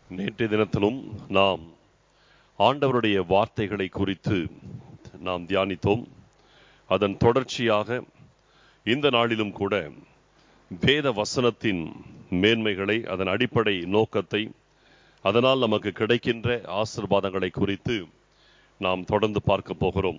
நேற்றைய தினத்திலும் நாம் ஆண்டவருடைய வார்த்தைகளை குறித்து நாம் தியானித்தோம் அதன் தொடர்ச்சியாக இந்த நாளிலும் கூட வேத வசனத்தின் மேன்மைகளை அதன் அடிப்படை நோக்கத்தை அதனால் நமக்கு கிடைக்கின்ற ஆசிர்வாதங்களை குறித்து நாம் தொடர்ந்து பார்க்க போகிறோம்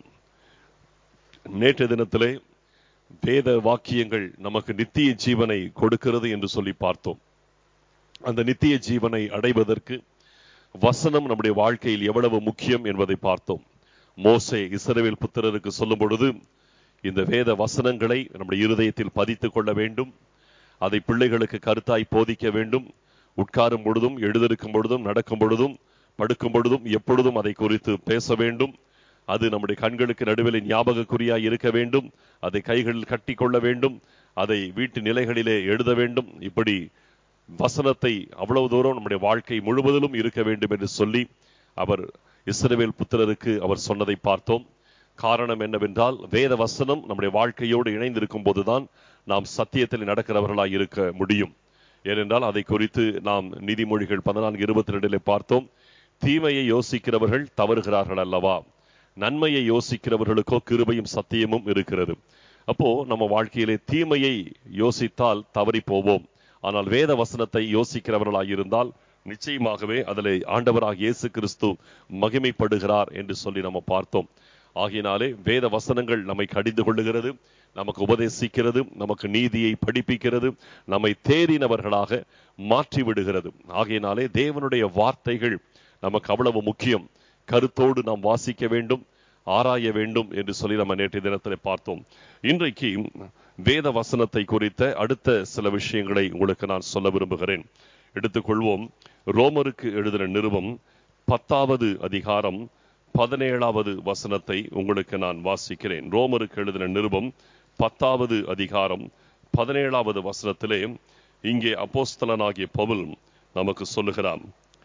நேற்றைய தினத்திலே வேத வாக்கியங்கள் நமக்கு நித்திய ஜீவனை கொடுக்கிறது என்று சொல்லி பார்த்தோம் அந்த நித்திய ஜீவனை அடைவதற்கு வசனம் நம்முடைய வாழ்க்கையில் எவ்வளவு முக்கியம் என்பதை பார்த்தோம் மோசே இஸ்ரவேல் புத்திரருக்கு சொல்லும் பொழுது இந்த வேத வசனங்களை நம்முடைய இருதயத்தில் பதித்துக் கொள்ள வேண்டும் அதை பிள்ளைகளுக்கு கருத்தாய் போதிக்க வேண்டும் உட்காரும் பொழுதும் எழுதிருக்கும் பொழுதும் நடக்கும் பொழுதும் படுக்கும் பொழுதும் எப்பொழுதும் அதை குறித்து பேச வேண்டும் அது நம்முடைய கண்களுக்கு நடுவில் ஞாபகக்குறியாய் இருக்க வேண்டும் அதை கைகளில் கட்டி கொள்ள வேண்டும் அதை வீட்டு நிலைகளிலே எழுத வேண்டும் இப்படி வசனத்தை அவ்வளவு தூரம் நம்முடைய வாழ்க்கை முழுவதிலும் இருக்க வேண்டும் என்று சொல்லி அவர் இஸ்ரவேல் புத்திரருக்கு அவர் சொன்னதை பார்த்தோம் காரணம் என்னவென்றால் வேத வசனம் நம்முடைய வாழ்க்கையோடு இணைந்திருக்கும் போதுதான் நாம் சத்தியத்தில் நடக்கிறவர்களாய் இருக்க முடியும் ஏனென்றால் அதை குறித்து நாம் நீதிமொழிகள் பதினான்கு இருபத்தி ரெண்டிலே பார்த்தோம் தீமையை யோசிக்கிறவர்கள் தவறுகிறார்கள் அல்லவா நன்மையை யோசிக்கிறவர்களுக்கோ கிருபையும் சத்தியமும் இருக்கிறது அப்போ நம்ம வாழ்க்கையிலே தீமையை யோசித்தால் தவறி போவோம் ஆனால் வேத வசனத்தை யோசிக்கிறவர்களாக இருந்தால் நிச்சயமாகவே அதில் ஆண்டவராக இயேசு கிறிஸ்து மகிமைப்படுகிறார் என்று சொல்லி நம்ம பார்த்தோம் ஆகையினாலே வேத வசனங்கள் நம்மை கடிந்து கொள்ளுகிறது நமக்கு உபதேசிக்கிறது நமக்கு நீதியை படிப்பிக்கிறது நம்மை தேறினவர்களாக மாற்றி விடுகிறது ஆகையினாலே தேவனுடைய வார்த்தைகள் நமக்கு அவ்வளவு முக்கியம் கருத்தோடு நாம் வாசிக்க வேண்டும் ஆராய வேண்டும் என்று சொல்லி நம்ம நேற்றைய தினத்தில் பார்த்தோம் இன்றைக்கு வேத வசனத்தை குறித்த அடுத்த சில விஷயங்களை உங்களுக்கு நான் சொல்ல விரும்புகிறேன் எடுத்துக்கொள்வோம் ரோமருக்கு எழுதின நிருபம் பத்தாவது அதிகாரம் பதினேழாவது வசனத்தை உங்களுக்கு நான் வாசிக்கிறேன் ரோமருக்கு எழுதின நிருபம் பத்தாவது அதிகாரம் பதினேழாவது வசனத்திலே இங்கே அப்போஸ்தலனாகிய பவுல் நமக்கு சொல்லுகிறான்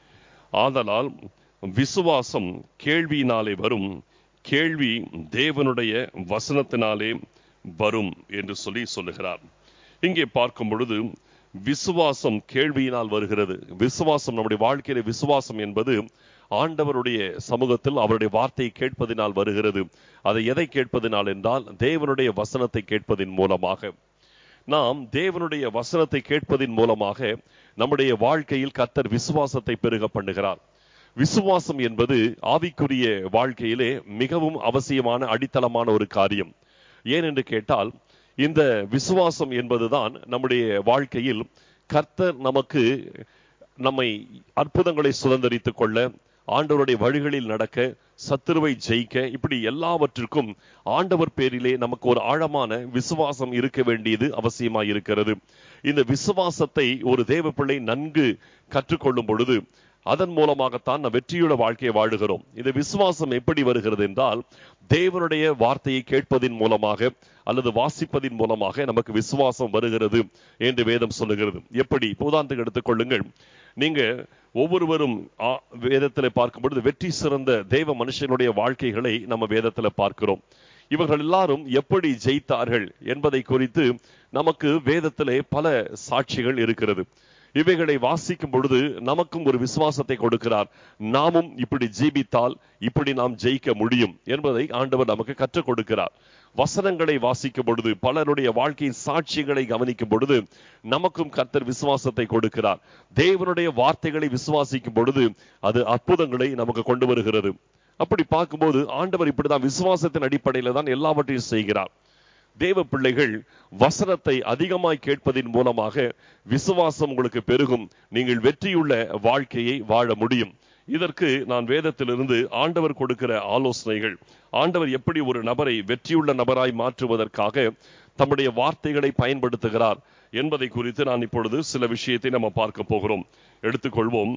ஆதலால் விசுவாசம் கேள்வியினாலே வரும் கேள்வி தேவனுடைய வசனத்தினாலே வரும் என்று சொல்லி சொல்லுகிறார் இங்கே பார்க்கும் பொழுது விசுவாசம் கேள்வியினால் வருகிறது விசுவாசம் நம்முடைய வாழ்க்கையில விசுவாசம் என்பது ஆண்டவருடைய சமூகத்தில் அவருடைய வார்த்தையை கேட்பதினால் வருகிறது அதை எதை கேட்பதினால் என்றால் தேவனுடைய வசனத்தை கேட்பதின் மூலமாக நாம் தேவனுடைய வசனத்தை கேட்பதின் மூலமாக நம்முடைய வாழ்க்கையில் கத்தர் விசுவாசத்தை பெருக பண்ணுகிறார் விசுவாசம் என்பது ஆவிக்குரிய வாழ்க்கையிலே மிகவும் அவசியமான அடித்தளமான ஒரு காரியம் ஏன் என்று கேட்டால் இந்த விசுவாசம் என்பதுதான் நம்முடைய வாழ்க்கையில் கர்த்தர் நமக்கு நம்மை அற்புதங்களை சுதந்திரித்துக் கொள்ள ஆண்டவருடைய வழிகளில் நடக்க சத்துருவை ஜெயிக்க இப்படி எல்லாவற்றிற்கும் ஆண்டவர் பேரிலே நமக்கு ஒரு ஆழமான விசுவாசம் இருக்க வேண்டியது அவசியமாய் இருக்கிறது இந்த விசுவாசத்தை ஒரு தேவ பிள்ளை நன்கு கற்றுக்கொள்ளும் பொழுது அதன் மூலமாகத்தான் நாம் வெற்றியுள்ள வாழ்க்கையை வாழுகிறோம் இந்த விசுவாசம் எப்படி வருகிறது என்றால் தேவனுடைய வார்த்தையை கேட்பதின் மூலமாக அல்லது வாசிப்பதின் மூலமாக நமக்கு விசுவாசம் வருகிறது என்று வேதம் சொல்லுகிறது எப்படி உதாரணத்துக்கு எடுத்துக்கொள்ளுங்கள் நீங்க ஒவ்வொருவரும் வேதத்தில் பார்க்கும் பொழுது வெற்றி சிறந்த தேவ மனுஷனுடைய வாழ்க்கைகளை நம்ம வேதத்தில் பார்க்கிறோம் இவர்கள் எல்லாரும் எப்படி ஜெயித்தார்கள் என்பதை குறித்து நமக்கு வேதத்திலே பல சாட்சிகள் இருக்கிறது இவைகளை வாசிக்கும் பொழுது நமக்கும் ஒரு விசுவாசத்தை கொடுக்கிறார் நாமும் இப்படி ஜீவித்தால் இப்படி நாம் ஜெயிக்க முடியும் என்பதை ஆண்டவர் நமக்கு கற்றுக் கொடுக்கிறார் வசனங்களை வாசிக்கும் பொழுது பலருடைய வாழ்க்கையின் சாட்சிகளை கவனிக்கும் பொழுது நமக்கும் கர்த்தர் விசுவாசத்தை கொடுக்கிறார் தேவனுடைய வார்த்தைகளை விசுவாசிக்கும் பொழுது அது அற்புதங்களை நமக்கு கொண்டு வருகிறது அப்படி பார்க்கும்போது ஆண்டவர் இப்படிதான் விசுவாசத்தின் அடிப்படையில தான் எல்லாவற்றையும் செய்கிறார் தேவ பிள்ளைகள் வசனத்தை அதிகமாய் கேட்பதின் மூலமாக விசுவாசம் உங்களுக்கு பெருகும் நீங்கள் வெற்றியுள்ள வாழ்க்கையை வாழ முடியும் இதற்கு நான் வேதத்திலிருந்து ஆண்டவர் கொடுக்கிற ஆலோசனைகள் ஆண்டவர் எப்படி ஒரு நபரை வெற்றியுள்ள நபராய் மாற்றுவதற்காக தம்முடைய வார்த்தைகளை பயன்படுத்துகிறார் என்பதை குறித்து நான் இப்பொழுது சில விஷயத்தை நம்ம பார்க்க போகிறோம் எடுத்துக்கொள்வோம்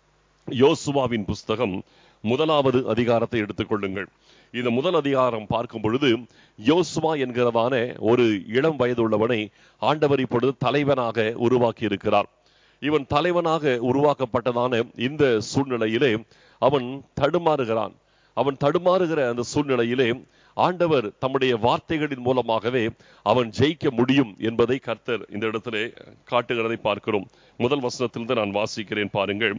யோசுவாவின் புஸ்தகம் முதலாவது அதிகாரத்தை எடுத்துக்கொள்ளுங்கள் இந்த முதல் அதிகாரம் பார்க்கும் பொழுது யோசுவா என்கிறதான ஒரு இளம் வயது உள்ளவனை ஆண்டவர் இப்பொழுது தலைவனாக உருவாக்கி இருக்கிறார் இவன் தலைவனாக உருவாக்கப்பட்டதான இந்த சூழ்நிலையிலே அவன் தடுமாறுகிறான் அவன் தடுமாறுகிற அந்த சூழ்நிலையிலே ஆண்டவர் தம்முடைய வார்த்தைகளின் மூலமாகவே அவன் ஜெயிக்க முடியும் என்பதை கர்த்தர் இந்த இடத்திலே காட்டுகிறதை பார்க்கிறோம் முதல் வசனத்திலிருந்து நான் வாசிக்கிறேன் பாருங்கள்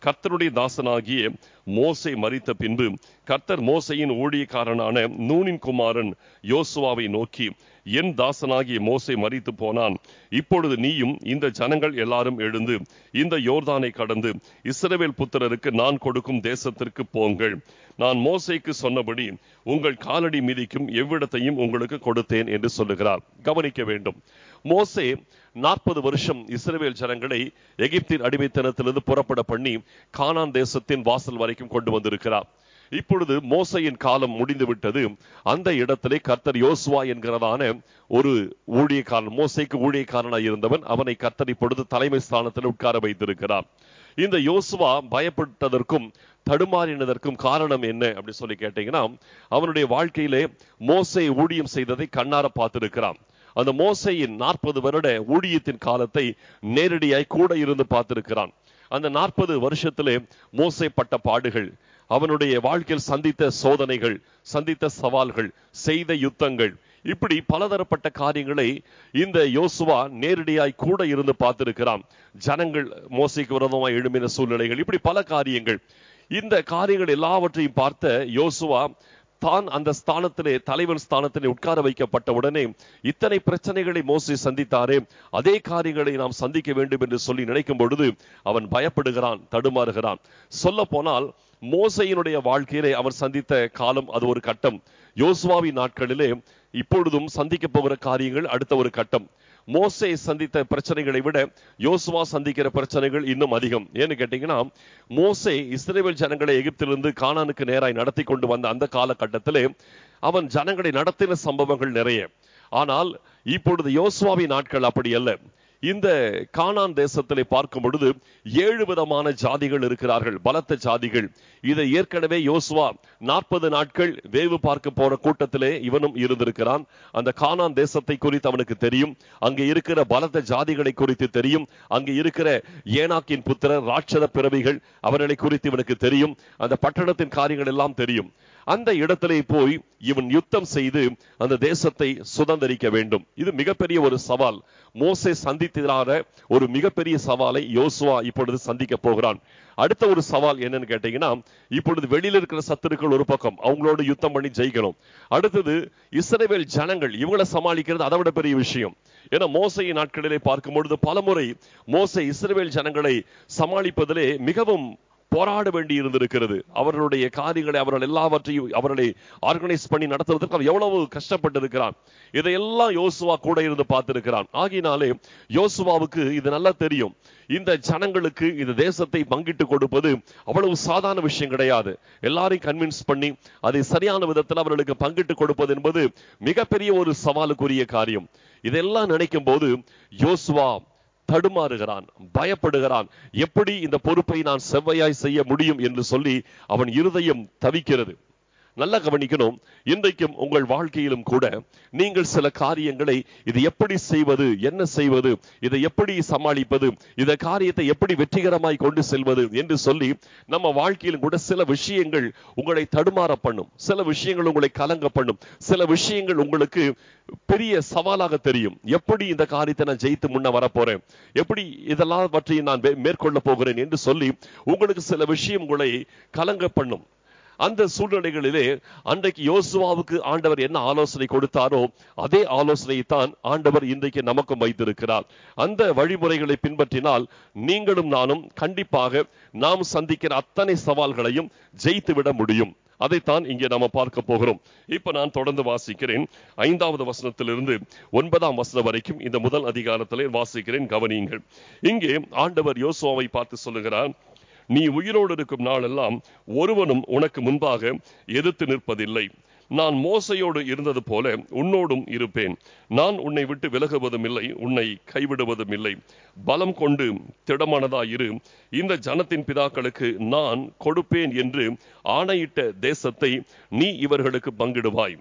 கர்த்தருடைய தாசனாகிய மோசே மரித்த பின்பு கர்த்தர் மோசையின் ஊழியக்காரனான நூனின் குமாரன் யோசுவாவை நோக்கி என் தாசனாகிய மோசே மரித்து போனான் இப்பொழுது நீயும் இந்த ஜனங்கள் எல்லாரும் எழுந்து இந்த யோர்தானை கடந்து இஸ்ரவேல் புத்திரருக்கு நான் கொடுக்கும் தேசத்திற்கு போங்கள் நான் மோசைக்கு சொன்னபடி உங்கள் காலடி மிதிக்கும் எவ்விடத்தையும் உங்களுக்கு கொடுத்தேன் என்று சொல்லுகிறார் கவனிக்க வேண்டும் மோசே நாற்பது வருஷம் இஸ்ரவேல் ஜனங்களை எகிப்தின் அடிமைத்தனத்திலிருந்து புறப்பட பண்ணி கானான் தேசத்தின் வாசல் வரைக்கும் கொண்டு வந்திருக்கிறார் இப்பொழுது மோசையின் காலம் முடிந்து விட்டது அந்த இடத்திலே கர்த்தர் யோசுவா என்கிறதான ஒரு ஊழியக்காரன் மோசைக்கு ஊழியக்காரனாய் இருந்தவன் அவனை கர்த்தர் இப்பொழுது தலைமை ஸ்தானத்தில் உட்கார வைத்திருக்கிறார் இந்த யோசுவா பயப்பட்டதற்கும் தடுமாறினதற்கும் காரணம் என்ன அப்படி சொல்லி கேட்டீங்கன்னா அவனுடைய வாழ்க்கையிலே மோசை ஊழியம் செய்ததை கண்ணார பார்த்திருக்கிறான் அந்த மோசையின் நாற்பது வருட ஊழியத்தின் காலத்தை நேரடியாய் கூட இருந்து பார்த்திருக்கிறான் அந்த நாற்பது வருஷத்திலே மோசை பட்ட பாடுகள் அவனுடைய வாழ்க்கையில் சந்தித்த சோதனைகள் சந்தித்த சவால்கள் செய்த யுத்தங்கள் இப்படி பலதரப்பட்ட காரியங்களை இந்த யோசுவா நேரடியாய் கூட இருந்து பார்த்திருக்கிறான் ஜனங்கள் மோசைக்கு விரோதமாய் எழும்பின சூழ்நிலைகள் இப்படி பல காரியங்கள் இந்த காரியங்கள் எல்லாவற்றையும் பார்த்த யோசுவா தான் அந்த ஸ்தானத்திலே தலைவன் ஸ்தானத்திலே உட்கார வைக்கப்பட்ட உடனே இத்தனை பிரச்சனைகளை மோசி சந்தித்தாரே அதே காரியங்களை நாம் சந்திக்க வேண்டும் என்று சொல்லி நினைக்கும் பொழுது அவன் பயப்படுகிறான் தடுமாறுகிறான் சொல்ல போனால் மோசையினுடைய வாழ்க்கையிலே அவர் சந்தித்த காலம் அது ஒரு கட்டம் யோசுவாவின் நாட்களிலே இப்பொழுதும் சந்திக்க போகிற காரியங்கள் அடுத்த ஒரு கட்டம் மோசை சந்தித்த பிரச்சனைகளை விட யோசுவா சந்திக்கிற பிரச்சனைகள் இன்னும் அதிகம் ஏன்னு கேட்டீங்கன்னா மோசே இஸ்ரேல் ஜனங்களை எகிப்திலிருந்து கானானுக்கு நேராய் நடத்தி கொண்டு வந்த அந்த காலகட்டத்திலே அவன் ஜனங்களை நடத்தின சம்பவங்கள் நிறைய ஆனால் இப்பொழுது யோசுவாவின் நாட்கள் அப்படி அல்ல இந்த கானான் தேசத்திலே பார்க்கும் பொழுது ஏழு விதமான ஜாதிகள் இருக்கிறார்கள் பலத்த ஜாதிகள் இதை ஏற்கனவே யோசுவா நாற்பது நாட்கள் வேவு பார்க்க போற கூட்டத்திலே இவனும் இருந்திருக்கிறான் அந்த கானான் தேசத்தை குறித்து அவனுக்கு தெரியும் அங்கே இருக்கிற பலத்த ஜாதிகளை குறித்து தெரியும் அங்கே இருக்கிற ஏனாக்கின் புத்திரர் ராட்சத பிறவிகள் அவர்களை குறித்து இவனுக்கு தெரியும் அந்த பட்டணத்தின் காரியங்கள் எல்லாம் தெரியும் அந்த இடத்திலே போய் இவன் யுத்தம் செய்து அந்த தேசத்தை சுதந்திரிக்க வேண்டும் இது மிகப்பெரிய ஒரு சவால் மோசே சந்தித்தார ஒரு மிகப்பெரிய சவாலை யோசுவா இப்பொழுது சந்திக்க போகிறான் அடுத்த ஒரு சவால் என்னன்னு கேட்டீங்கன்னா இப்பொழுது வெளியில இருக்கிற சத்துருக்கள் ஒரு பக்கம் அவங்களோட யுத்தம் பண்ணி ஜெயிக்கணும் அடுத்தது இஸ்ரவேல் ஜனங்கள் இவங்களை சமாளிக்கிறது அதை விட பெரிய விஷயம் ஏன்னா மோசையின் நாட்களிலே பார்க்கும் பொழுது பலமுறை மோசை இஸ்ரவேல் ஜனங்களை சமாளிப்பதிலே மிகவும் போராட வேண்டி இருந்திருக்கிறது அவர்களுடைய காரியங்களை அவர்கள் எல்லாவற்றையும் அவர்களை ஆர்கனைஸ் பண்ணி நடத்துவதற்கு அவர் எவ்வளவு கஷ்டப்பட்டிருக்கிறான் இதையெல்லாம் யோசுவா கூட இருந்து பார்த்திருக்கிறான் ஆகினாலே யோசுவாவுக்கு இது நல்லா தெரியும் இந்த ஜனங்களுக்கு இந்த தேசத்தை பங்கிட்டு கொடுப்பது அவ்வளவு சாதாரண விஷயம் கிடையாது எல்லாரையும் கன்வின்ஸ் பண்ணி அதை சரியான விதத்தில் அவர்களுக்கு பங்கிட்டு கொடுப்பது என்பது மிகப்பெரிய ஒரு சவாலுக்குரிய காரியம் இதெல்லாம் நினைக்கும் போது யோசுவா தடுமாறுகிறான் பயப்படுகிறான் எப்படி இந்த பொறுப்பை நான் செவ்வையாய் செய்ய முடியும் என்று சொல்லி அவன் இருதயம் தவிக்கிறது நல்லா கவனிக்கணும் இன்றைக்கும் உங்கள் வாழ்க்கையிலும் கூட நீங்கள் சில காரியங்களை இது எப்படி செய்வது என்ன செய்வது இதை எப்படி சமாளிப்பது இந்த காரியத்தை எப்படி வெற்றிகரமாய் கொண்டு செல்வது என்று சொல்லி நம்ம வாழ்க்கையிலும் கூட சில விஷயங்கள் உங்களை தடுமாற பண்ணும் சில விஷயங்கள் உங்களை கலங்க பண்ணும் சில விஷயங்கள் உங்களுக்கு பெரிய சவாலாக தெரியும் எப்படி இந்த காரியத்தை நான் ஜெயித்து முன்ன வரப்போறேன் எப்படி இதெல்லாம் பற்றி நான் மேற்கொள்ள போகிறேன் என்று சொல்லி உங்களுக்கு சில விஷயம் உங்களை கலங்க பண்ணும் அந்த சூழ்நிலைகளிலே அன்றைக்கு யோசுவாவுக்கு ஆண்டவர் என்ன ஆலோசனை கொடுத்தாரோ அதே ஆலோசனையை தான் ஆண்டவர் இன்றைக்கு நமக்கும் வைத்திருக்கிறார் அந்த வழிமுறைகளை பின்பற்றினால் நீங்களும் நானும் கண்டிப்பாக நாம் சந்திக்கிற அத்தனை சவால்களையும் ஜெயித்து விட முடியும் அதைத்தான் இங்கே நாம பார்க்க போகிறோம் இப்ப நான் தொடர்ந்து வாசிக்கிறேன் ஐந்தாவது வசனத்திலிருந்து ஒன்பதாம் வசனம் வரைக்கும் இந்த முதல் அதிகாரத்திலே வாசிக்கிறேன் கவனியுங்கள் இங்கே ஆண்டவர் யோசுவாவை பார்த்து சொல்லுகிறார் நீ உயிரோடு இருக்கும் நாளெல்லாம் ஒருவனும் உனக்கு முன்பாக எதிர்த்து நிற்பதில்லை நான் மோசையோடு இருந்தது போல உன்னோடும் இருப்பேன் நான் உன்னை விட்டு விலகுவதும் இல்லை உன்னை கைவிடுவதும் இல்லை பலம் கொண்டு திடமானதாயிரு இந்த ஜனத்தின் பிதாக்களுக்கு நான் கொடுப்பேன் என்று ஆணையிட்ட தேசத்தை நீ இவர்களுக்கு பங்கிடுவாய்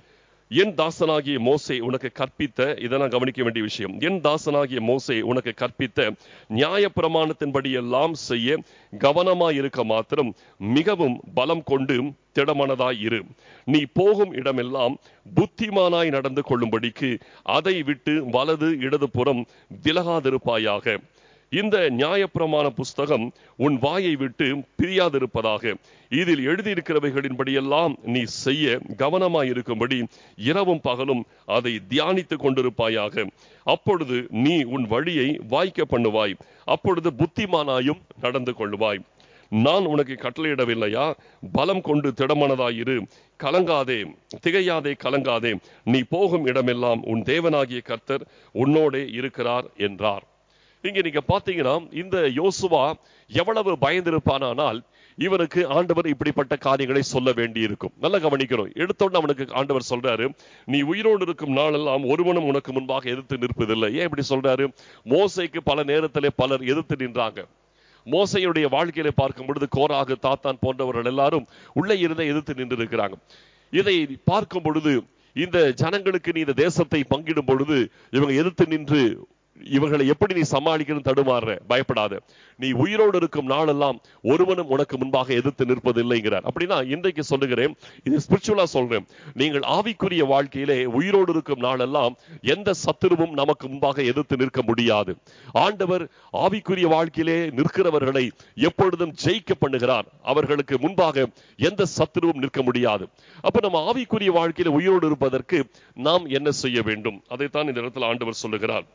என் தாசனாகிய மோசே உனக்கு கற்பித்த இதெல்லாம் கவனிக்க வேண்டிய விஷயம் என் தாசனாகிய மோசே உனக்கு கற்பித்த நியாய பிரமாணத்தின்படி எல்லாம் செய்ய கவனமாயிருக்க மாத்திரம் மிகவும் பலம் கொண்டு திடமனதாய் இரு நீ போகும் இடமெல்லாம் புத்திமானாய் நடந்து கொள்ளும்படிக்கு அதை விட்டு வலது இடது புறம் விலகாதிருப்பாயாக இந்த நியாயப்பிரமாண புஸ்தகம் உன் வாயை விட்டு பிரியாதிருப்பதாக இதில் எழுதியிருக்கிறவைகளின்படியெல்லாம் நீ செய்ய கவனமாயிருக்கும்படி இரவும் பகலும் அதை தியானித்துக் கொண்டிருப்பாயாக அப்பொழுது நீ உன் வழியை வாய்க்க பண்ணுவாய் அப்பொழுது புத்திமானாயும் நடந்து கொள்வாய் நான் உனக்கு கட்டளையிடவில்லையா பலம் கொண்டு திடமனதாயிரு கலங்காதே திகையாதே கலங்காதே நீ போகும் இடமெல்லாம் உன் தேவனாகிய கர்த்தர் உன்னோடே இருக்கிறார் என்றார் இங்க நீங்க பாத்தீங்கன்னா இந்த யோசுவா எவ்வளவு பயந்திருப்பானால் இவனுக்கு ஆண்டவர் இப்படிப்பட்ட காரியங்களை சொல்ல வேண்டி இருக்கும் நல்லா கவனிக்கணும் எடுத்தோன்னு அவனுக்கு ஆண்டவர் சொல்றாரு நீ உயிரோடு இருக்கும் நாளெல்லாம் ஒருவனும் உனக்கு முன்பாக எதிர்த்து நிற்பதில்லை ஏன் இப்படி சொல்றாரு மோசைக்கு பல நேரத்திலே பலர் எதிர்த்து நின்றாங்க மோசையுடைய வாழ்க்கையில பார்க்கும் பொழுது கோராகு தாத்தான் போன்றவர்கள் எல்லாரும் உள்ளே இருந்த எதிர்த்து நின்று இருக்கிறாங்க இதை பார்க்கும் பொழுது இந்த ஜனங்களுக்கு நீ இந்த தேசத்தை பங்கிடும் பொழுது இவங்க எதிர்த்து நின்று இவர்களை எப்படி நீ சமாளிக்கணும் தடுமாறுற பயப்படாத நீ உயிரோடு இருக்கும் நாளெல்லாம் ஒருவனும் உனக்கு முன்பாக எதிர்த்து நிற்பதில்லைங்கிறார் அப்படின்னா இன்றைக்கு சொல்லுகிறேன் இது ஸ்பிரிச்சுவலா சொல்றேன் நீங்கள் ஆவிக்குரிய வாழ்க்கையிலே உயிரோடு இருக்கும் நாளெல்லாம் எந்த சத்துருவும் நமக்கு முன்பாக எதிர்த்து நிற்க முடியாது ஆண்டவர் ஆவிக்குரிய வாழ்க்கையிலே நிற்கிறவர்களை எப்பொழுதும் ஜெயிக்க பண்ணுகிறார் அவர்களுக்கு முன்பாக எந்த சத்துருவும் நிற்க முடியாது அப்ப நம்ம ஆவிக்குரிய வாழ்க்கையில உயிரோடு இருப்பதற்கு நாம் என்ன செய்ய வேண்டும் அதைத்தான் இந்த இடத்துல ஆண்டவர் சொல்லுகிறார்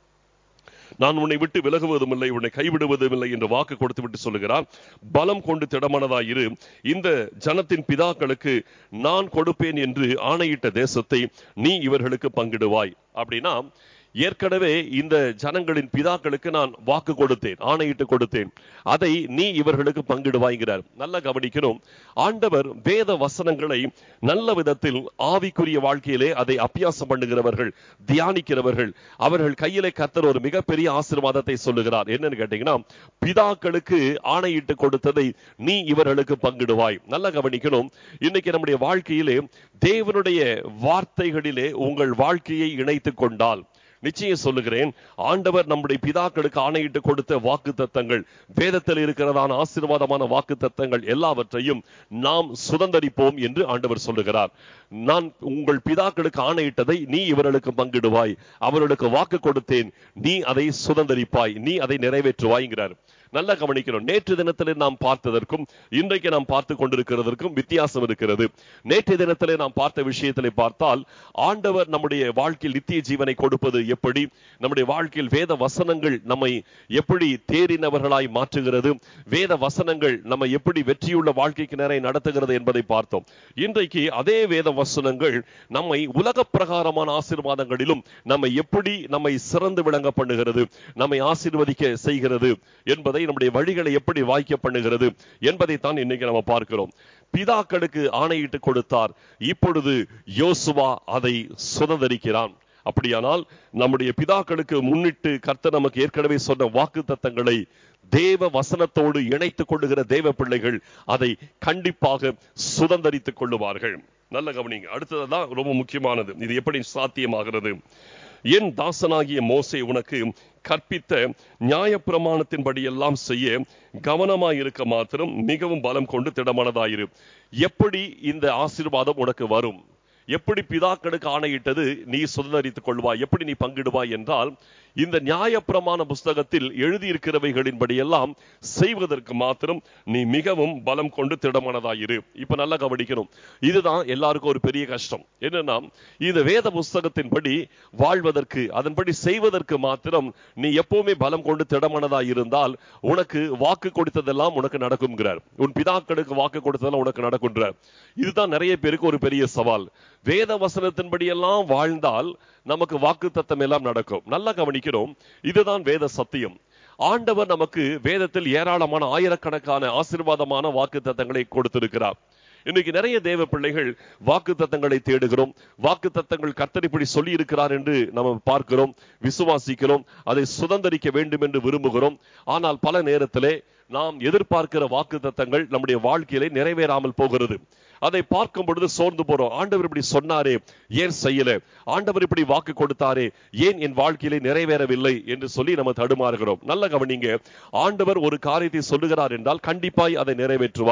நான் உன்னை விட்டு விலகுவதும் இல்லை உன்னை கைவிடுவதும் இல்லை என்று வாக்கு கொடுத்து விட்டு சொல்லுகிறார் பலம் கொண்டு திடமனதாயிரு இந்த ஜனத்தின் பிதாக்களுக்கு நான் கொடுப்பேன் என்று ஆணையிட்ட தேசத்தை நீ இவர்களுக்கு பங்கிடுவாய் அப்படின்னா ஏற்கனவே இந்த ஜனங்களின் பிதாக்களுக்கு நான் வாக்கு கொடுத்தேன் ஆணையிட்டு கொடுத்தேன் அதை நீ இவர்களுக்கு பங்கிடுவாய்கிறார் நல்ல கவனிக்கணும் ஆண்டவர் வேத வசனங்களை நல்ல விதத்தில் ஆவிக்குரிய வாழ்க்கையிலே அதை அபியாசம் பண்ணுகிறவர்கள் தியானிக்கிறவர்கள் அவர்கள் கையிலே கத்தர் ஒரு மிகப்பெரிய ஆசீர்வாதத்தை சொல்லுகிறார் என்னன்னு கேட்டீங்கன்னா பிதாக்களுக்கு ஆணையிட்டு கொடுத்ததை நீ இவர்களுக்கு பங்கிடுவாய் நல்ல கவனிக்கணும் இன்னைக்கு நம்முடைய வாழ்க்கையிலே தேவனுடைய வார்த்தைகளிலே உங்கள் வாழ்க்கையை இணைத்துக் கொண்டால் நிச்சயம் சொல்லுகிறேன் ஆண்டவர் நம்முடைய பிதாக்களுக்கு ஆணையிட்டு கொடுத்த வாக்கு தத்தங்கள் வேதத்தில் இருக்கிறதான ஆசீர்வாதமான வாக்கு தத்தங்கள் எல்லாவற்றையும் நாம் சுதந்தரிப்போம் என்று ஆண்டவர் சொல்லுகிறார் நான் உங்கள் பிதாக்களுக்கு ஆணையிட்டதை நீ இவர்களுக்கு பங்கிடுவாய் அவர்களுக்கு வாக்கு கொடுத்தேன் நீ அதை சுதந்தரிப்பாய் நீ அதை நிறைவேற்றுவாய்ங்கிறார் நல்லா கவனிக்கிறோம் நேற்று தினத்திலே நாம் பார்த்ததற்கும் இன்றைக்கு நாம் பார்த்து கொண்டிருக்கிறதற்கும் வித்தியாசம் இருக்கிறது நேற்று தினத்திலே நாம் பார்த்த விஷயத்திலே பார்த்தால் ஆண்டவர் நம்முடைய வாழ்க்கையில் நித்திய ஜீவனை கொடுப்பது எப்படி நம்முடைய வாழ்க்கையில் வேத வசனங்கள் நம்மை எப்படி தேறினவர்களாய் மாற்றுகிறது வேத வசனங்கள் நம்ம எப்படி வெற்றியுள்ள வாழ்க்கைக்கு நேரை நடத்துகிறது என்பதை பார்த்தோம் இன்றைக்கு அதே வேத வசனங்கள் நம்மை உலக பிரகாரமான ஆசீர்வாதங்களிலும் நம்மை எப்படி நம்மை சிறந்து விளங்க பண்ணுகிறது நம்மை ஆசீர்வதிக்க செய்கிறது என்பதை நம்முடைய வழிகளை எப்படி வாய்க்க பண்ணுகிறது என்பதை தான் இன்னைக்கு நம்ம பார்க்கிறோம் பிதாக்களுக்கு ஆணையிட்டு கொடுத்தார் இப்பொழுது யோசுவா அதை சுதந்திரிக்கிறான் அப்படியானால் நம்முடைய பிதாக்களுக்கு முன்னிட்டு கர்த்தர் நமக்கு ஏற்கனவே சொன்ன வாக்கு தத்தங்களை தேவ வசனத்தோடு இணைத்துக் கொள்ளுகிற தேவ பிள்ளைகள் அதை கண்டிப்பாக சுதந்திரித்துக் கொள்ளுவார்கள் நல்ல கவனிங்க அடுத்ததுதான் ரொம்ப முக்கியமானது இது எப்படி சாத்தியமாகிறது என் தாசனாகிய மோசே உனக்கு கற்பித்த நியாயப்பிரமாணத்தின்படி எல்லாம் செய்ய கவனமாயிருக்க மாத்திரம் மிகவும் பலம் கொண்டு திடமானதாயிரு எப்படி இந்த ஆசீர்வாதம் உனக்கு வரும் எப்படி பிதாக்களுக்கு ஆணையிட்டது நீ சுதந்திரித்துக் கொள்வாய் எப்படி நீ பங்கிடுவாய் என்றால் இந்த நியாயப்பிரமாண புஸ்தகத்தில் எழுதியிருக்கிறவைகளின்படி எல்லாம் செய்வதற்கு மாத்திரம் நீ மிகவும் பலம் கொண்டு திடமானதாயிரு இப்ப நல்லா கவனிக்கணும் இதுதான் எல்லாருக்கும் ஒரு பெரிய கஷ்டம் என்னன்னா இந்த வேத புஸ்தகத்தின்படி வாழ்வதற்கு அதன்படி செய்வதற்கு மாத்திரம் நீ எப்பவுமே பலம் கொண்டு திடமானதாய் இருந்தால் உனக்கு வாக்கு கொடுத்ததெல்லாம் உனக்கு நடக்கும்ங்கிறார் உன் பிதாக்களுக்கு வாக்கு கொடுத்ததெல்லாம் உனக்கு நடக்கும்ன்றார் இதுதான் நிறைய பேருக்கு ஒரு பெரிய சவால் வேத வசனத்தின்படி எல்லாம் வாழ்ந்தால் நமக்கு வாக்கு தத்தம் எல்லாம் நடக்கும் நல்லா கவனிக்கிறோம் இதுதான் வேத சத்தியம் ஆண்டவர் நமக்கு வேதத்தில் ஏராளமான ஆயிரக்கணக்கான ஆசீர்வாதமான வாக்கு தத்தங்களை கொடுத்திருக்கிறார் இன்னைக்கு நிறைய தேவ பிள்ளைகள் வாக்கு தத்தங்களை தேடுகிறோம் வாக்கு தத்தங்கள் கர்த்தர் இப்படி சொல்லி இருக்கிறார் என்று நம்ம பார்க்கிறோம் விசுவாசிக்கிறோம் அதை சுதந்திரிக்க வேண்டும் என்று விரும்புகிறோம் ஆனால் பல நேரத்திலே நாம் எதிர்பார்க்கிற வாக்கு தத்தங்கள் நம்முடைய வாழ்க்கையிலே நிறைவேறாமல் போகிறது அதை பார்க்கும் பொழுது சோர்ந்து போறோம் ஆண்டவர் இப்படி சொன்னாரே ஏன் செய்யல ஆண்டவர் இப்படி வாக்கு கொடுத்தாரே ஏன் என் வாழ்க்கையிலே நிறைவேறவில்லை என்று சொல்லி நம்ம தடுமாறுகிறோம் நல்ல கவனிங்க ஆண்டவர் ஒரு காரியத்தை சொல்லுகிறார் என்றால் கண்டிப்பாய் அதை நிறைவேற்றுவார்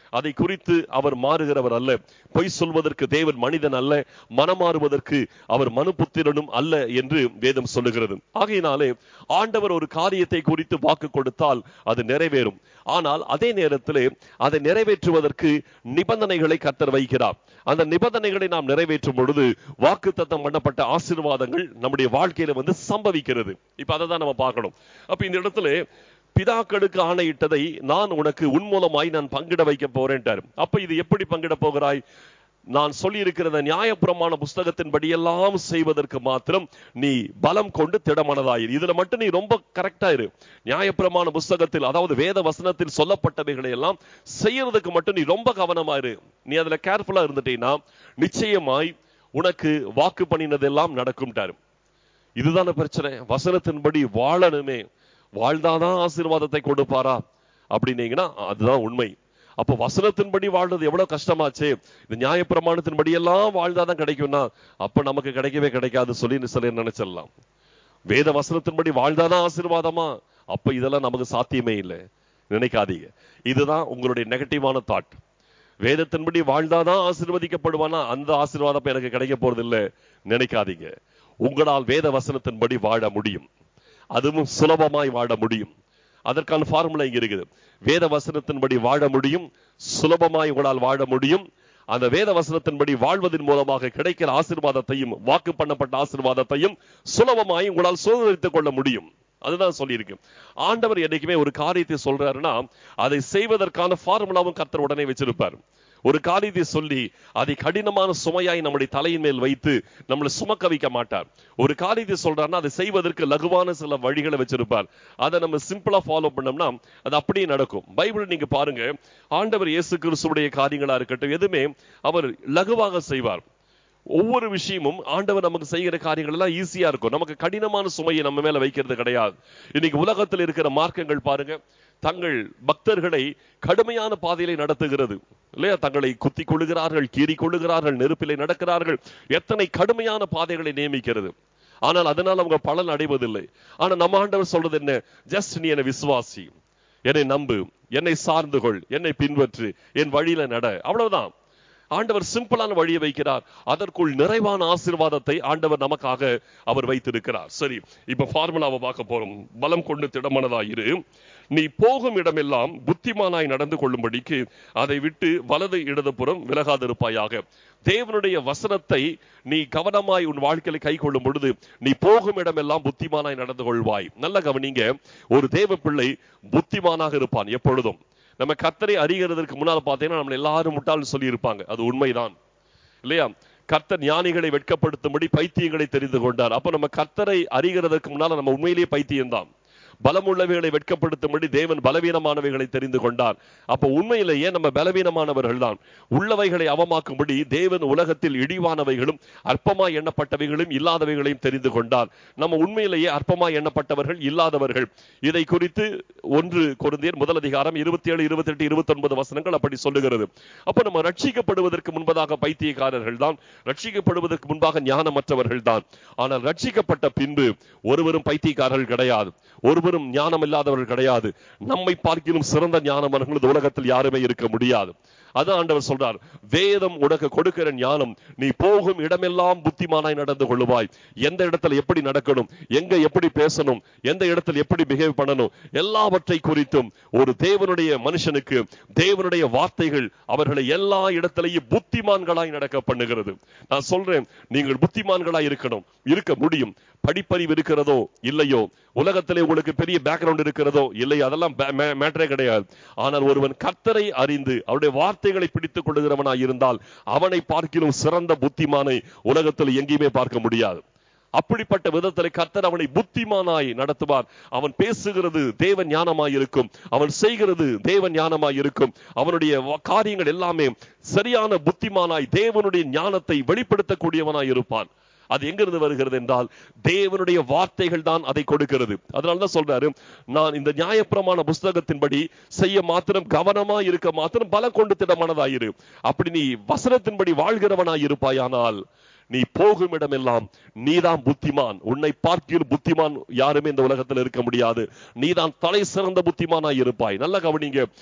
அதை குறித்து அவர் மாறுகிறவர் அல்ல பொய் சொல்வதற்கு தேவன் மனிதன் அல்ல மனமாறுவதற்கு அவர் மனுபுத்திரனும் அல்ல என்று வேதம் சொல்லுகிறது ஆகையினாலே ஆண்டவர் ஒரு காரியத்தை குறித்து வாக்கு கொடுத்தால் அது நிறைவேறும் ஆனால் அதே நேரத்திலே அதை நிறைவேற்றுவதற்கு நிபந்தனைகளை கத்தர் வைக்கிறார் அந்த நிபந்தனைகளை நாம் நிறைவேற்றும் பொழுது வாக்கு தத்தம் பண்ணப்பட்ட ஆசீர்வாதங்கள் நம்முடைய வாழ்க்கையில வந்து சம்பவிக்கிறது இப்ப அதை தான் நம்ம பார்க்கணும் அப்ப இந்த இடத்துல பிதாக்களுக்கு ஆணையிட்டதை நான் உனக்கு உன் மூலமாய் நான் பங்கிட வைக்க போறேன்ட்டார் அப்ப இது எப்படி பங்கிட போகிறாய் நான் சொல்லியிருக்கிற நியாயப்பிரமாண புஸ்தகத்தின்படி எல்லாம் செய்வதற்கு மாத்திரம் நீ பலம் கொண்டு திடமனதாயிரு இதுல மட்டும் நீ ரொம்ப கரெக்டா இரு நியாயப்பிரமாண புஸ்தகத்தில் அதாவது வேத வசனத்தில் சொல்லப்பட்டவைகளை எல்லாம் செய்யறதுக்கு மட்டும் நீ ரொம்ப கவனமா இரு நீ அதுல கேர்ஃபுல்லா இருந்துட்டீங்கன்னா நிச்சயமாய் உனக்கு வாக்கு பண்ணினதெல்லாம் நடக்கும்ட்டாரு இதுதான பிரச்சனை வசனத்தின்படி வாழணுமே வாழ்ந்தாதான் ஆசீர்வாதத்தை கொடுப்பாரா அப்படின்னீங்கன்னா அதுதான் உண்மை அப்ப வசனத்தின்படி வாழ்றது எவ்வளவு கஷ்டமாச்சு இந்த நியாயப்பிரமாணத்தின்படி எல்லாம் வாழ்ந்தாதான் கிடைக்கும்னா அப்ப நமக்கு கிடைக்கவே கிடைக்காது சொல்லி சில நினைச்சிடலாம் வேத வசனத்தின்படி வாழ்ந்தாதான் ஆசீர்வாதமா அப்ப இதெல்லாம் நமக்கு சாத்தியமே இல்லை நினைக்காதீங்க இதுதான் உங்களுடைய நெகட்டிவான தாட் வேதத்தின்படி வாழ்ந்தாதான் ஆசீர்வதிக்கப்படுவானா அந்த ஆசீர்வாதம் எனக்கு கிடைக்க போறது இல்லை நினைக்காதீங்க உங்களால் வேத வசனத்தின்படி வாழ முடியும் அதுவும் சுலபமாய் வாழ முடியும் அதற்கான ஃபார்முலா இங்க இருக்குது வேத வசனத்தின்படி வாழ முடியும் சுலபமாய் உங்களால் வாழ முடியும் அந்த வேத வசனத்தின்படி வாழ்வதன் மூலமாக கிடைக்கிற ஆசீர்வாதத்தையும் வாக்கு பண்ணப்பட்ட ஆசீர்வாதத்தையும் சுலபமாய் உங்களால் சுதந்திரித்துக் கொள்ள முடியும் அதுதான் சொல்லியிருக்கு ஆண்டவர் என்னைக்குமே ஒரு காரியத்தை சொல்றாருன்னா அதை செய்வதற்கான ஃபார்முலாவும் கர்த்தர் உடனே வச்சிருப்பார் ஒரு காரியத்தை சொல்லி அதை கடினமான சுமையாய் நம்முடைய தலையின் மேல் வைத்து நம்மளை சுமக்க வைக்க மாட்டார் ஒரு காரியத்தை சொல்றாருன்னா அதை செய்வதற்கு லகுவான சில வழிகளை வச்சிருப்பார் அதை நம்ம சிம்பிளா ஃபாலோ பண்ணோம்னா அது அப்படியே நடக்கும் பைபிள் நீங்க பாருங்க ஆண்டவர் இயேசு கிறிஸ்துடைய காரியங்களா இருக்கட்டும் எதுவுமே அவர் லகுவாக செய்வார் ஒவ்வொரு விஷயமும் ஆண்டவர் நமக்கு செய்கிற காரியங்கள் எல்லாம் ஈஸியா இருக்கும் நமக்கு கடினமான சுமையை நம்ம மேல வைக்கிறது கிடையாது இன்னைக்கு உலகத்தில் இருக்கிற மார்க்கங்கள் பாருங்க தங்கள் பக்தர்களை கடுமையான பாதையிலே நடத்துகிறது இல்லையா தங்களை குத்தி கொள்ளுகிறார்கள் கீறி கொள்ளுகிறார்கள் நெருப்பிலே நடக்கிறார்கள் எத்தனை கடுமையான பாதைகளை நியமிக்கிறது ஆனால் அதனால் அவங்க பலன் அடைவதில்லை ஆனா நம்ம ஆண்டவர் சொல்றது என்ன ஜஸ்ட் நீ என்னை விசுவாசி என்னை நம்பு என்னை சார்ந்து கொள் என்னை பின்பற்று என் வழியில நட அவ்வளவுதான் ஆண்டவர் சிம்பிளான வழியை வைக்கிறார் அதற்குள் நிறைவான ஆசீர்வாதத்தை ஆண்டவர் நமக்காக அவர் வைத்திருக்கிறார் சரி இப்ப ஃபார்முலாவை பார்க்க போறோம் பலம் கொண்டு திடமனதாயிரு நீ போகும் இடமெல்லாம் புத்திமானாய் நடந்து கொள்ளும்படிக்கு அதை விட்டு வலது இடதுபுறம் விலகாதிருப்பாயாக தேவனுடைய வசனத்தை நீ கவனமாய் உன் வாழ்க்கையில கை கொள்ளும் பொழுது நீ போகும் இடமெல்லாம் புத்திமானாய் நடந்து கொள்வாய் நல்ல கவனிங்க ஒரு தேவ பிள்ளை புத்திமானாக இருப்பான் எப்பொழுதும் நம்ம கத்தரை அறிகிறதற்கு முன்னால் பார்த்தீங்கன்னா நம்ம எல்லாரும் முட்டாள் சொல்லி இருப்பாங்க அது உண்மைதான் இல்லையா கர்த்தர் ஞானிகளை வெட்கப்படுத்தும்படி பைத்தியங்களை தெரிந்து கொண்டார் அப்ப நம்ம கர்த்தரை அறிகிறதற்கு முன்னால நம்ம உண்மையிலேயே பைத்தியம்தான் பலமுள்ளவைகளை வெட்கப்படுத்தும்படி தேவன் பலவீனமானவைகளை தெரிந்து கொண்டார் அப்ப உண்மையிலேயே நம்ம பலவீனமானவர்கள் தான் உள்ளவைகளை அவமாக்கும்படி தேவன் உலகத்தில் இழிவானவைகளும் அற்பமாய் எண்ணப்பட்டவைகளும் இல்லாதவைகளையும் தெரிந்து கொண்டார் நம்ம உண்மையிலேயே அற்பமாய் எண்ணப்பட்டவர்கள் இல்லாதவர்கள் இதை குறித்து ஒன்று கொருந்தியர் முதல் அதிகாரம் இருபத்தி ஏழு இருபத்தி எட்டு இருபத்தி ஒன்பது வசனங்கள் அப்படி சொல்லுகிறது அப்ப நம்ம ரட்சிக்கப்படுவதற்கு முன்பதாக பைத்தியக்காரர்கள் தான் ரட்சிக்கப்படுவதற்கு முன்பாக ஞானமற்றவர்கள் தான் ஆனால் ரட்சிக்கப்பட்ட பின்பு ஒருவரும் பைத்தியக்காரர்கள் கிடையாது ஒருவரும் ஞானம் இல்லாதவர்கள் கிடையாது நம்மை பார்க்கிலும் சிறந்த ஞானமர்கள் இந்த உலகத்தில் யாருமே இருக்க முடியாது அது ஆண்டவர் சொல்றார் வேதம் உனக்கு கொடுக்கிற ஞானம் நீ போகும் இடமெல்லாம் புத்திமானாய் நடந்து கொள்ளுவாய் எந்த இடத்துல எப்படி நடக்கணும் எங்க எப்படி பேசணும் எந்த இடத்துல எப்படி பிஹேவ் பண்ணணும் எல்லாவற்றை குறித்தும் ஒரு தேவனுடைய மனுஷனுக்கு தேவனுடைய வார்த்தைகள் அவர்களை எல்லா இடத்திலையும் புத்திமான்களாய் நடக்க பண்ணுகிறது நான் சொல்றேன் நீங்கள் புத்திமான்களாய் இருக்கணும் இருக்க முடியும் படிப்பறிவு இருக்கிறதோ இல்லையோ உலகத்திலே உங்களுக்கு பெரிய பேக்ரவுண்ட் இருக்கிறதோ இல்லை அதெல்லாம் மேட்டரே கிடையாது ஆனால் ஒருவன் கர்த்தரை அறிந்து அவருடைய வார்த்தைகளை பிடித்துக் கொள்ளுகிறவனாய் இருந்தால் அவனை பார்க்கிலும் சிறந்த புத்திமானை உலகத்தில் எங்கேயுமே பார்க்க முடியாது அப்படிப்பட்ட விதத்தில் கர்த்தர் அவனை புத்திமானாய் நடத்துவார் அவன் பேசுகிறது தேவ ஞானமாய் இருக்கும் அவன் செய்கிறது தேவ ஞானமாய் இருக்கும் அவனுடைய காரியங்கள் எல்லாமே சரியான புத்திமானாய் தேவனுடைய ஞானத்தை வெளிப்படுத்தக்கூடியவனாய் இருப்பான் அது எங்கிருந்து வருகிறது என்றால் தேவனுடைய வார்த்தைகள் தான் அதை கொடுக்கிறது அதனால தான் சொல்றாரு நான் இந்த நியாயப்பிரமாண புஸ்தகத்தின்படி செய்ய மாத்திரம் கவனமா இருக்க மாத்திரம் பலம் கொண்டு திடமானதாயிரு அப்படி நீ வசனத்தின்படி வாழ்கிறவனாய் இருப்பாயானால் நீ போகும் இடமெல்லாம் நீதான் புத்திமான் உன்னை பார்க்கிற புத்திமான் யாருமே இந்த உலகத்தில் இருக்க முடியாது நீதான் தலை சிறந்த புத்திமானாய் இருப்பாய் நல்ல கவனிங்க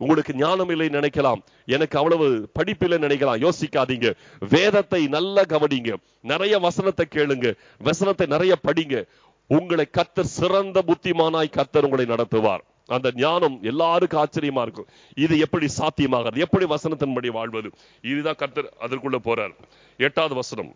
உங்களுக்கு ஞானம் இல்லை நினைக்கலாம் எனக்கு அவ்வளவு படிப்பில்லை நினைக்கலாம் யோசிக்காதீங்க வேதத்தை நல்லா கவனிங்க நிறைய வசனத்தை கேளுங்க வசனத்தை நிறைய படிங்க உங்களை கத்தர் சிறந்த புத்திமானாய் கத்தர் உங்களை நடத்துவார் அந்த ஞானம் எல்லாருக்கும் ஆச்சரியமா இருக்கும் இது எப்படி சாத்தியமாகிறது எப்படி வசனத்தின்படி வாழ்வது இதுதான் கர்த்தர் அதற்குள்ள போறார் எட்டாவது வசனம்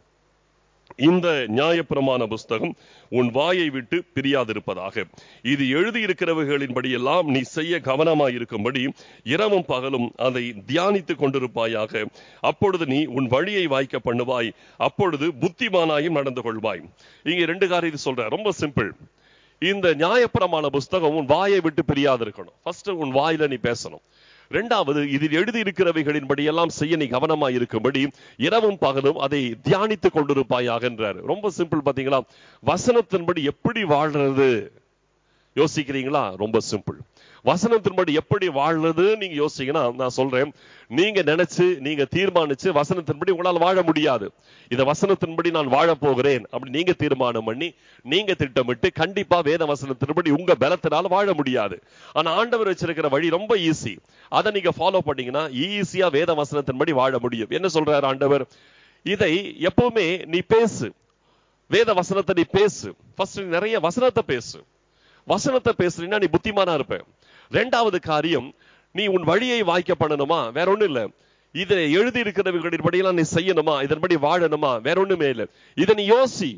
இந்த நியாயப்பிரமாண புஸ்தகம் உன் வாயை விட்டு பிரியாதிருப்பதாக இது எழுதியிருக்கிறவைகளின்படி எல்லாம் நீ செய்ய கவனமாய் இருக்கும்படி இரவும் பகலும் அதை தியானித்துக் கொண்டிருப்பாயாக அப்பொழுது நீ உன் வழியை வாய்க்க பண்ணுவாய் அப்பொழுது புத்திமானாயும் நடந்து கொள்வாய் இங்க ரெண்டு காரியம் சொல்ற ரொம்ப சிம்பிள் இந்த நியாயப்பிரமாண புஸ்தகம் உன் வாயை விட்டு பிரியாது இருக்கணும் ஃபர்ஸ்ட் உன் வாயில நீ பேசணும் ரெண்டாவது இதில் எழுதி இருக்கிறவைகளின்படி எல்லாம் செய்ய நீ கவனமா இருக்கும்படி இரவும் பகலும் அதை தியானித்துக் கொண்டிருப்பாயாக என்றார் ரொம்ப சிம்பிள் பாத்தீங்களா வசனத்தின்படி எப்படி வாழ்றது யோசிக்கிறீங்களா ரொம்ப சிம்பிள் வசனத்தின்படி எப்படி வாழ்றது நீங்க யோசிங்கன்னா நான் சொல்றேன் நீங்க நினைச்சு நீங்க தீர்மானிச்சு வசனத்தின்படி உங்களால் வாழ முடியாது இந்த வசனத்தின்படி நான் வாழ போகிறேன் அப்படி நீங்க தீர்மானம் பண்ணி நீங்க திட்டமிட்டு கண்டிப்பா வேத வசனத்தின்படி உங்க பலத்தினால வாழ முடியாது ஆனா ஆண்டவர் வச்சிருக்கிற வழி ரொம்ப ஈஸி அதை நீங்க ஃபாலோ பண்ணீங்கன்னா ஈஸியா வேத வசனத்தின்படி வாழ முடியும் என்ன சொல்றாரு ஆண்டவர் இதை எப்பவுமே நீ பேசு வேத வசனத்தை நீ பேசு ஃபர்ஸ்ட் நீ நிறைய வசனத்தை பேசு வசனத்தை பேசுறீங்கன்னா நீ புத்திமானா இருப்ப ரெண்டாவது காரியம் நீ உன் வழியை வாய்க்க பண்ணணுமா வேற ஒண்ணும் இல்ல இதை எழுதி இருக்கிறவர்களின்படியெல்லாம் நீ செய்யணுமா இதன்படி வாழணுமா வேற ஒண்ணுமே இல்ல இதை நீ யோசி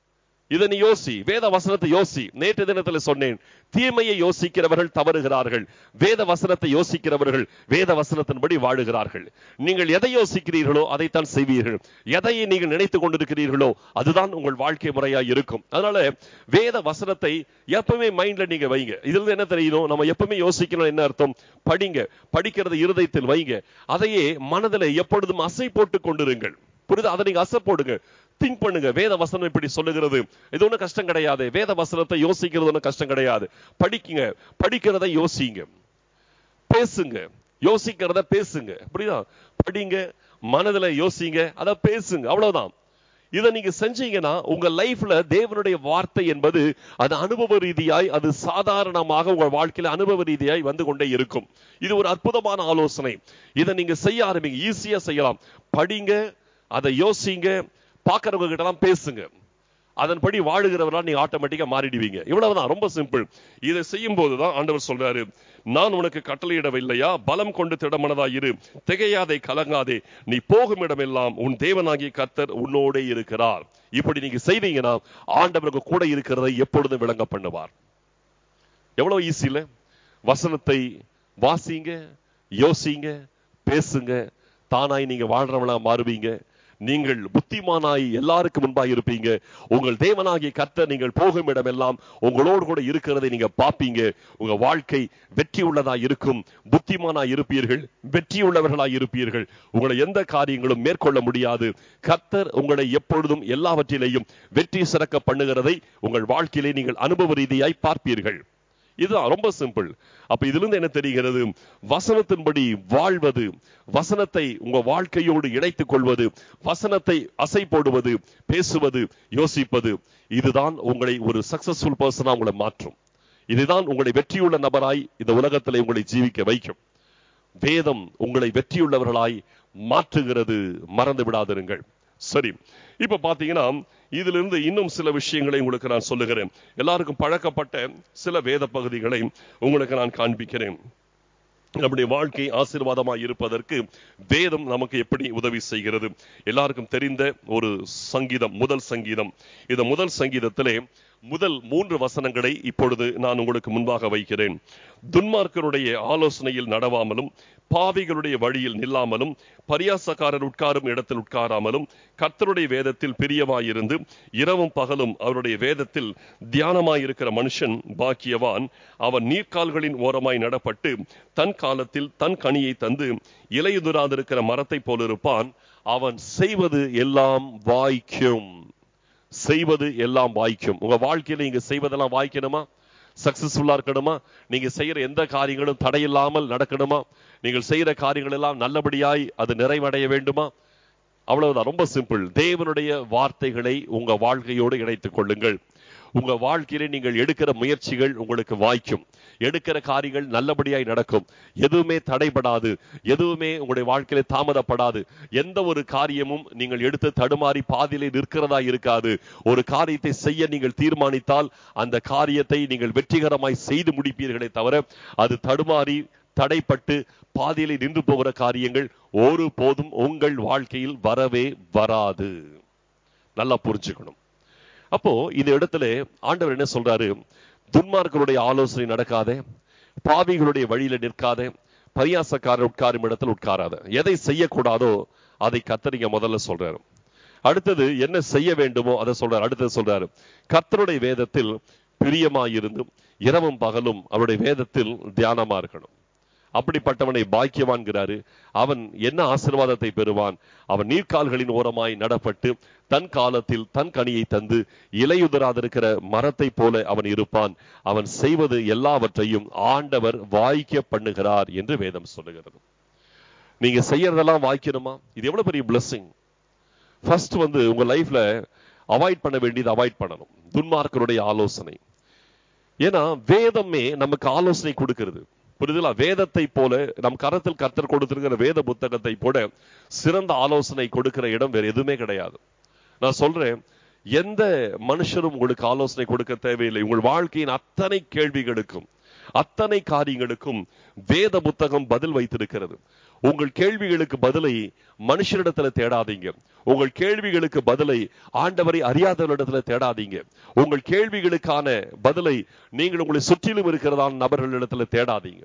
இதை நீ யோசி வேத வசனத்தை யோசி நேற்று தினத்துல சொன்னேன் தீமையை யோசிக்கிறவர்கள் தவறுகிறார்கள் வேத வசனத்தை யோசிக்கிறவர்கள் வேத வசனத்தின்படி வாழுகிறார்கள் நீங்கள் எதை யோசிக்கிறீர்களோ அதைத்தான் செய்வீர்கள் எதை நீங்கள் நினைத்துக் கொண்டிருக்கிறீர்களோ அதுதான் உங்கள் வாழ்க்கை முறையா இருக்கும் அதனால வேத வசனத்தை எப்பவுமே மைண்ட்ல நீங்க வைங்க இதுல என்ன தெரியணும் நம்ம எப்பவுமே யோசிக்கணும் என்ன அர்த்தம் படிங்க படிக்கிறது இருதயத்தில் வைங்க அதையே மனதில் எப்பொழுதும் அசை போட்டுக் கொண்டிருங்கள் புரியுது அதை நீங்க அசை போடுங்க திங்க் பண்ணுங்க வேத வசனம் இப்படி சொல்லுகிறது இது ஒன்றும் கஷ்டம் கிடையாது வேத வசனத்தை யோசிக்கிறது ஒன்றும் கஷ்டம் கிடையாது படிக்குங்க படிக்கிறத யோசிங்க பேசுங்க யோசிக்கிறத பேசுங்க புரியுதா படிங்க மனதுல யோசிங்க அத பேசுங்க அவ்வளவுதான் இதை நீங்க செஞ்சீங்கன்னா உங்க லைஃப்ல தேவனுடைய வார்த்தை என்பது அது அனுபவ ரீதியாய் அது சாதாரணமாக உங்க வாழ்க்கையில அனுபவ ரீதியாய் வந்து கொண்டே இருக்கும் இது ஒரு அற்புதமான ஆலோசனை இதை நீங்க செய்ய ஆரம்பிங்க ஈஸியா செய்யலாம் படிங்க அதை யோசிங்க பார்க்கறவங்க கிட்ட எல்லாம் பேசுங்க அதன்படி வாழுகிறவரா நீங்க ஆட்டோமேட்டிக்கா மாறிடுவீங்க இவ்வளவுதான் ரொம்ப சிம்பிள் இதை செய்யும் போதுதான் ஆண்டவர் சொல்றாரு நான் உனக்கு கட்டளையிடவில்லையா பலம் கொண்டு திடமனதா இரு திகையாதே கலங்காதே நீ போகும் இடமெல்லாம் உன் தேவனாகிய கர்த்தர் உன்னோடே இருக்கிறார் இப்படி நீங்க செய்தீங்கன்னா ஆண்டவருக்கு கூட இருக்கிறதை எப்பொழுதும் விளங்க பண்ணுவார் எவ்வளவு ஈஸி இல்ல வசனத்தை வாசிங்க யோசிங்க பேசுங்க தானாய் நீங்க வாழ்றவளா மாறுவீங்க நீங்கள் புத்திமானாய் எல்லாருக்கும் முன்பாக இருப்பீங்க உங்கள் தேவனாகிய கர்த்தர் நீங்கள் போகும் இடமெல்லாம் உங்களோடு கூட இருக்கிறதை நீங்க பார்ப்பீங்க உங்க வாழ்க்கை வெற்றி உள்ளதா இருக்கும் புத்திமானாய் இருப்பீர்கள் வெற்றி உள்ளவர்களாய் இருப்பீர்கள் உங்களை எந்த காரியங்களும் மேற்கொள்ள முடியாது கர்த்தர் உங்களை எப்பொழுதும் எல்லாவற்றிலேயும் வெற்றி சிறக்க பண்ணுகிறதை உங்கள் வாழ்க்கையிலே நீங்கள் அனுபவ ரீதியாய் பார்ப்பீர்கள் இதுதான் ரொம்ப சிம்பிள் அப்ப இதுல இருந்து என்ன தெரிகிறது வசனத்தின்படி வாழ்வது வசனத்தை உங்க வாழ்க்கையோடு இணைத்துக் கொள்வது வசனத்தை அசை போடுவது பேசுவது யோசிப்பது இதுதான் உங்களை ஒரு சக்சஸ்ஃபுல் பர்சனா உங்களை மாற்றும் இதுதான் உங்களை வெற்றியுள்ள நபராய் இந்த உலகத்திலே உங்களை ஜீவிக்க வைக்கும் வேதம் உங்களை வெற்றியுள்ளவர்களாய் மாற்றுகிறது மறந்து விடாதிருங்கள் சரி இப்ப பாத்தீங்கன்னா இதிலிருந்து இன்னும் சில விஷயங்களை உங்களுக்கு நான் சொல்லுகிறேன் எல்லாருக்கும் பழக்கப்பட்ட சில வேத பகுதிகளை உங்களுக்கு நான் காண்பிக்கிறேன் நம்முடைய வாழ்க்கை ஆசீர்வாதமாய் இருப்பதற்கு வேதம் நமக்கு எப்படி உதவி செய்கிறது எல்லாருக்கும் தெரிந்த ஒரு சங்கீதம் முதல் சங்கீதம் இந்த முதல் சங்கீதத்திலே முதல் மூன்று வசனங்களை இப்பொழுது நான் உங்களுக்கு முன்பாக வைக்கிறேன் துன்மார்க்கருடைய ஆலோசனையில் நடவாமலும் பாவிகளுடைய வழியில் நில்லாமலும் பரியாசக்காரர் உட்காரும் இடத்தில் உட்காராமலும் கர்த்தருடைய வேதத்தில் பிரியமாயிருந்து இரவும் பகலும் அவருடைய வேதத்தில் தியானமாயிருக்கிற மனுஷன் பாக்கியவான் அவன் நீர்க்கால்களின் ஓரமாய் நடப்பட்டு தன் காலத்தில் தன் கனியை தந்து இலையுதுராதிருக்கிற மரத்தை போலிருப்பான் அவன் செய்வது எல்லாம் வாய்க்கும் செய்வது எல்லாம் வாய்க்கும் உங்க வாழ்க்கையில நீங்க செய்வதெல்லாம் வாய்க்கணுமா சக்சஸ்ஃபுல்லா இருக்கணுமா நீங்க செய்யற எந்த காரியங்களும் தடையில்லாமல் நடக்கணுமா நீங்கள் செய்யற காரியங்கள் எல்லாம் நல்லபடியாய் அது நிறைவடைய வேண்டுமா அவ்வளவுதான் ரொம்ப சிம்பிள் தேவனுடைய வார்த்தைகளை உங்க வாழ்க்கையோடு இணைத்துக் கொள்ளுங்கள் உங்க வாழ்க்கையிலே நீங்கள் எடுக்கிற முயற்சிகள் உங்களுக்கு வாய்க்கும் எடுக்கிற காரியங்கள் நல்லபடியாய் நடக்கும் எதுவுமே தடைபடாது எதுவுமே உங்களுடைய வாழ்க்கையில தாமதப்படாது எந்த ஒரு காரியமும் நீங்கள் எடுத்து தடுமாறி பாதியிலே நிற்கிறதா இருக்காது ஒரு காரியத்தை செய்ய நீங்கள் தீர்மானித்தால் அந்த காரியத்தை நீங்கள் வெற்றிகரமாய் செய்து முடிப்பீர்களே தவிர அது தடுமாறி தடைப்பட்டு பாதியிலே நின்று போகிற காரியங்கள் ஒரு போதும் உங்கள் வாழ்க்கையில் வரவே வராது நல்லா புரிஞ்சுக்கணும் அப்போ இந்த இடத்துல ஆண்டவர் என்ன சொல்றாரு துன்மார்களுடைய ஆலோசனை நடக்காதே பாவிகளுடைய வழியில நிற்காதே பரியாசக்காரர் உட்காரும் இடத்தில் உட்காராத எதை செய்யக்கூடாதோ அதை கத்தரிங்க முதல்ல சொல்றாரு அடுத்தது என்ன செய்ய வேண்டுமோ அதை சொல்றாரு அடுத்தது சொல்றாரு கர்த்தருடைய வேதத்தில் பிரியமாயிருந்து இரவும் பகலும் அவருடைய வேதத்தில் தியானமா இருக்கணும் அப்படிப்பட்டவனை பாக்கியவான்கிறாரு அவன் என்ன ஆசீர்வாதத்தை பெறுவான் அவன் நீர்க்கால்களின் ஓரமாய் நடப்பட்டு தன் காலத்தில் தன் கனியை தந்து இலையுதராதிருக்கிற மரத்தை போல அவன் இருப்பான் அவன் செய்வது எல்லாவற்றையும் ஆண்டவர் வாய்க்க பண்ணுகிறார் என்று வேதம் சொல்லுகிறது நீங்க செய்யறதெல்லாம் வாய்க்கணுமா இது எவ்வளவு பெரிய பிளஸ்ஸிங் ஃபர்ஸ்ட் வந்து உங்க லைஃப்ல அவாய்ட் பண்ண வேண்டியது அவாய்ட் பண்ணணும் துன்மார்க்கருடைய ஆலோசனை ஏன்னா வேதமே நமக்கு ஆலோசனை கொடுக்கிறது புரியுதுங்களா வேதத்தை போல நம் கரத்தில் கர்த்தர் கொடுத்திருக்கிற வேத புத்தகத்தை போல சிறந்த ஆலோசனை கொடுக்கிற இடம் வேற எதுவுமே கிடையாது நான் சொல்றேன் எந்த மனுஷரும் உங்களுக்கு ஆலோசனை கொடுக்க தேவையில்லை உங்கள் வாழ்க்கையின் அத்தனை கேள்விகளுக்கும் அத்தனை காரியங்களுக்கும் வேத புத்தகம் பதில் வைத்திருக்கிறது உங்கள் கேள்விகளுக்கு பதிலை மனுஷரிடத்துல தேடாதீங்க உங்கள் கேள்விகளுக்கு பதிலை ஆண்டவரை அறியாதவரிடத்துல தேடாதீங்க உங்கள் கேள்விகளுக்கான பதிலை நீங்கள் உங்களை சுற்றிலும் இருக்கிறதான நபர்களிடத்துல தேடாதீங்க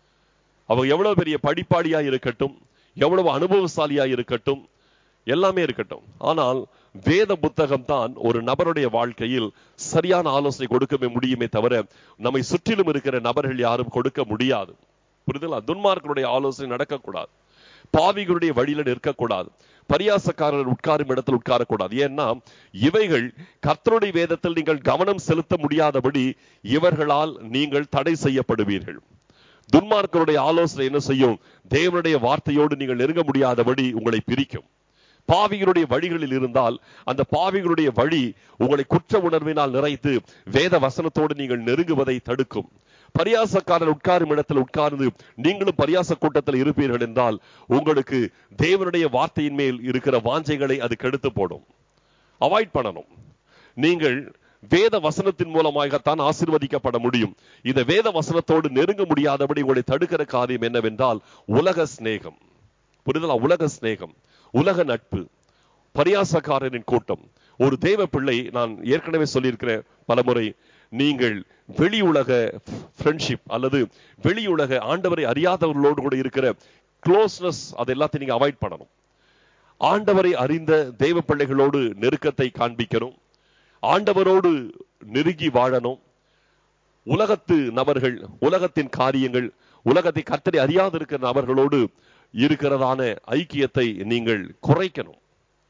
அவங்க எவ்வளவு பெரிய படிப்பாளியா இருக்கட்டும் எவ்வளவு அனுபவசாலியா இருக்கட்டும் எல்லாமே இருக்கட்டும் ஆனால் வேத புத்தகம் தான் ஒரு நபருடைய வாழ்க்கையில் சரியான ஆலோசனை கொடுக்க முடியுமே தவிர நம்மை சுற்றிலும் இருக்கிற நபர்கள் யாரும் கொடுக்க முடியாது புரிதலா துன்மார்களுடைய ஆலோசனை நடக்கக்கூடாது பாவிகளுடைய வழியில நிற்கக்கூடாது பரியாசக்காரர் உட்காரும் இடத்தில் உட்காரக்கூடாது ஏன்னா இவைகள் கர்த்தருடைய வேதத்தில் நீங்கள் கவனம் செலுத்த முடியாதபடி இவர்களால் நீங்கள் தடை செய்யப்படுவீர்கள் துன்மார்க்கருடைய ஆலோசனை என்ன செய்யும் தேவனுடைய வார்த்தையோடு நீங்கள் நெருங்க முடியாதபடி உங்களை பிரிக்கும் பாவிகளுடைய வழிகளில் இருந்தால் அந்த பாவிகளுடைய வழி உங்களை குற்ற உணர்வினால் நிறைத்து வேத வசனத்தோடு நீங்கள் நெருங்குவதை தடுக்கும் பரியாசக்காரர் உட்காரும் இடத்தில் உட்கார்ந்து நீங்களும் பரியாச கூட்டத்தில் இருப்பீர்கள் என்றால் உங்களுக்கு தேவனுடைய வார்த்தையின் மேல் இருக்கிற வாஞ்சைகளை அது கெடுத்து போடும் அவாய்ட் பண்ணணும் நீங்கள் வேத வசனத்தின் மூலமாகத்தான் ஆசிர்வதிக்கப்பட முடியும் இந்த வேத வசனத்தோடு நெருங்க முடியாதபடி உங்களை தடுக்கிற காரியம் என்னவென்றால் உலக சிநேகம் புரிதலா உலக சிநேகம் உலக நட்பு பரியாசக்காரனின் கூட்டம் ஒரு தேவ பிள்ளை நான் ஏற்கனவே சொல்லியிருக்கிறேன் பலமுறை நீங்கள் வெளி உலக ஃப்ரெண்ட்ஷிப் அல்லது வெளி உலக ஆண்டவரை அறியாதவர்களோடு கூட இருக்கிற க்ளோஸ்னஸ் அது எல்லாத்தையும் நீங்க அவாய்ட் பண்ணணும் ஆண்டவரை அறிந்த தேவ பிள்ளைகளோடு நெருக்கத்தை காண்பிக்கணும் ஆண்டவரோடு நெருங்கி வாழணும் உலகத்து நபர்கள் உலகத்தின் காரியங்கள் உலகத்தை கத்தரை அறியாதிருக்கிற நபர்களோடு இருக்கிறதான ஐக்கியத்தை நீங்கள் குறைக்கணும்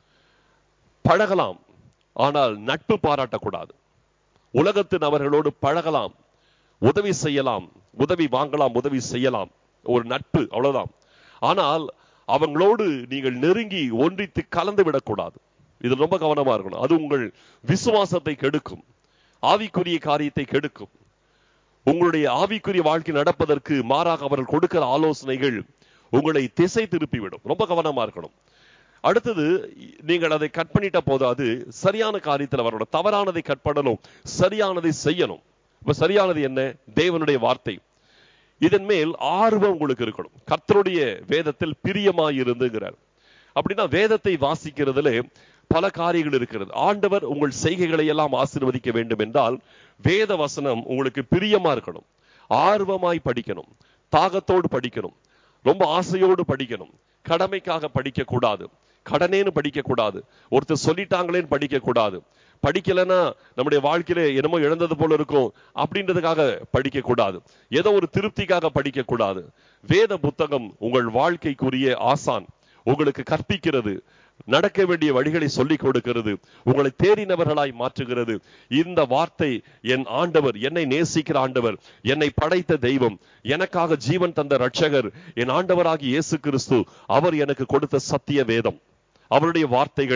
பழகலாம் ஆனால் நட்பு பாராட்டக்கூடாது உலகத்து நபர்களோடு பழகலாம் உதவி செய்யலாம் உதவி வாங்கலாம் உதவி செய்யலாம் ஒரு நட்பு அவ்வளவுதான் ஆனால் அவங்களோடு நீங்கள் நெருங்கி ஒன்றித்து கலந்து விடக்கூடாது இது ரொம்ப கவனமா இருக்கணும் அது உங்கள் விசுவாசத்தை கெடுக்கும் ஆவிக்குரிய காரியத்தை கெடுக்கும் உங்களுடைய ஆவிக்குரிய வாழ்க்கை நடப்பதற்கு மாறாக அவர்கள் கொடுக்கிற ஆலோசனைகள் உங்களை திசை திருப்பிவிடும் ரொம்ப கவனமா இருக்கணும் அடுத்தது நீங்கள் அதை கட் பண்ணிட்ட போதாது சரியான காரியத்தில் வரணும் தவறானதை கட் பண்ணணும் சரியானதை செய்யணும் இப்ப சரியானது என்ன தேவனுடைய வார்த்தை இதன் மேல் ஆர்வம் உங்களுக்கு இருக்கணும் கர்த்தருடைய வேதத்தில் பிரியமாய் இருந்துங்கிறார் அப்படின்னா வேதத்தை வாசிக்கிறதுல பல காரியங்கள் இருக்கிறது ஆண்டவர் உங்கள் செய்கைகளை எல்லாம் ஆசீர்வதிக்க வேண்டும் என்றால் வேத வசனம் உங்களுக்கு பிரியமா இருக்கணும் ஆர்வமாய் படிக்கணும் தாகத்தோடு படிக்கணும் ரொம்ப ஆசையோடு படிக்கணும் கடமைக்காக படிக்க கூடாது கடனேன்னு படிக்க கூடாது ஒருத்தர் சொல்லிட்டாங்களேன்னு படிக்க கூடாது படிக்கலைன்னா நம்முடைய வாழ்க்கையில என்னமோ இழந்தது போல இருக்கும் அப்படின்றதுக்காக படிக்க கூடாது ஏதோ ஒரு திருப்திக்காக படிக்க கூடாது வேத புத்தகம் உங்கள் வாழ்க்கைக்குரிய ஆசான் உங்களுக்கு கற்பிக்கிறது நடக்க வேண்டிய வழிகளை சொல்லிக் கொடுக்கிறது உங்களை தேறினவர்களாய் மாற்றுகிறது இந்த வார்த்தை என் ஆண்டவர் என்னை நேசிக்கிற ஆண்டவர் என்னை படைத்த தெய்வம் எனக்காக ஜீவன் தந்த ரட்சகர் என் ஆண்டவராகி இயேசு கிறிஸ்து அவர் எனக்கு கொடுத்த சத்திய வேதம் அவருடைய வார்த்தைகள்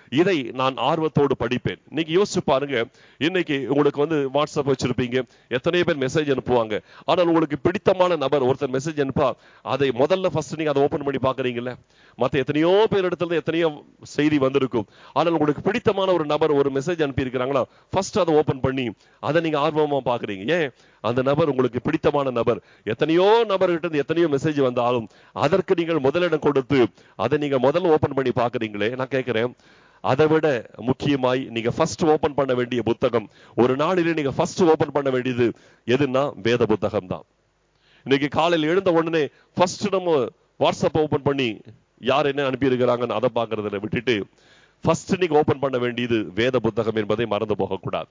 இதை நான் ஆர்வத்தோடு படிப்பேன் நீங்க யோசிச்சு பாருங்க இன்னைக்கு உங்களுக்கு வந்து வாட்ஸ்அப் வச்சிருப்பீங்க எத்தனையோ பேர் மெசேஜ் அனுப்புவாங்க ஆனால் உங்களுக்கு பிடித்தமான நபர் ஒருத்தர் மெசேஜ் அனுப்பா அதை முதல்ல ஃபர்ஸ்ட் நீங்க அதை ஓபன் பண்ணி பாக்குறீங்கல்ல மத்த எத்தனையோ பேர் இடத்துல எத்தனையோ செய்தி வந்திருக்கும் ஆனால் உங்களுக்கு பிடித்தமான ஒரு நபர் ஒரு மெசேஜ் அனுப்பி இருக்கிறாங்களா ஃபர்ஸ்ட் அதை ஓபன் பண்ணி அதை நீங்க ஆர்வமா பாக்குறீங்க ஏன் அந்த நபர் உங்களுக்கு பிடித்தமான நபர் எத்தனையோ நபர்கிட்ட இருந்து எத்தனையோ மெசேஜ் வந்தாலும் அதற்கு நீங்கள் முதலிடம் கொடுத்து அதை நீங்க முதல்ல ஓபன் பண்ணி பாக்குறீங்களே நான் கேட்கிறேன் அதை விட முக்கியமாய் நீங்க ஃபர்ஸ்ட் ஓபன் பண்ண வேண்டிய புத்தகம் ஒரு நாளிலே நீங்க ஃபர்ஸ்ட் ஓபன் பண்ண வேண்டியது எதுன்னா வேத புத்தகம் தான் இன்னைக்கு காலையில் எழுந்த உடனே ஃபர்ஸ்ட் நம்ம வாட்ஸ்அப் ஓபன் பண்ணி யார் என்ன அனுப்பி இருக்கிறாங்கன்னு அதை பாக்குறதுல விட்டுட்டு ஃபர்ஸ்ட் நீங்க ஓபன் பண்ண வேண்டியது வேத புத்தகம் என்பதை மறந்து போகக்கூடாது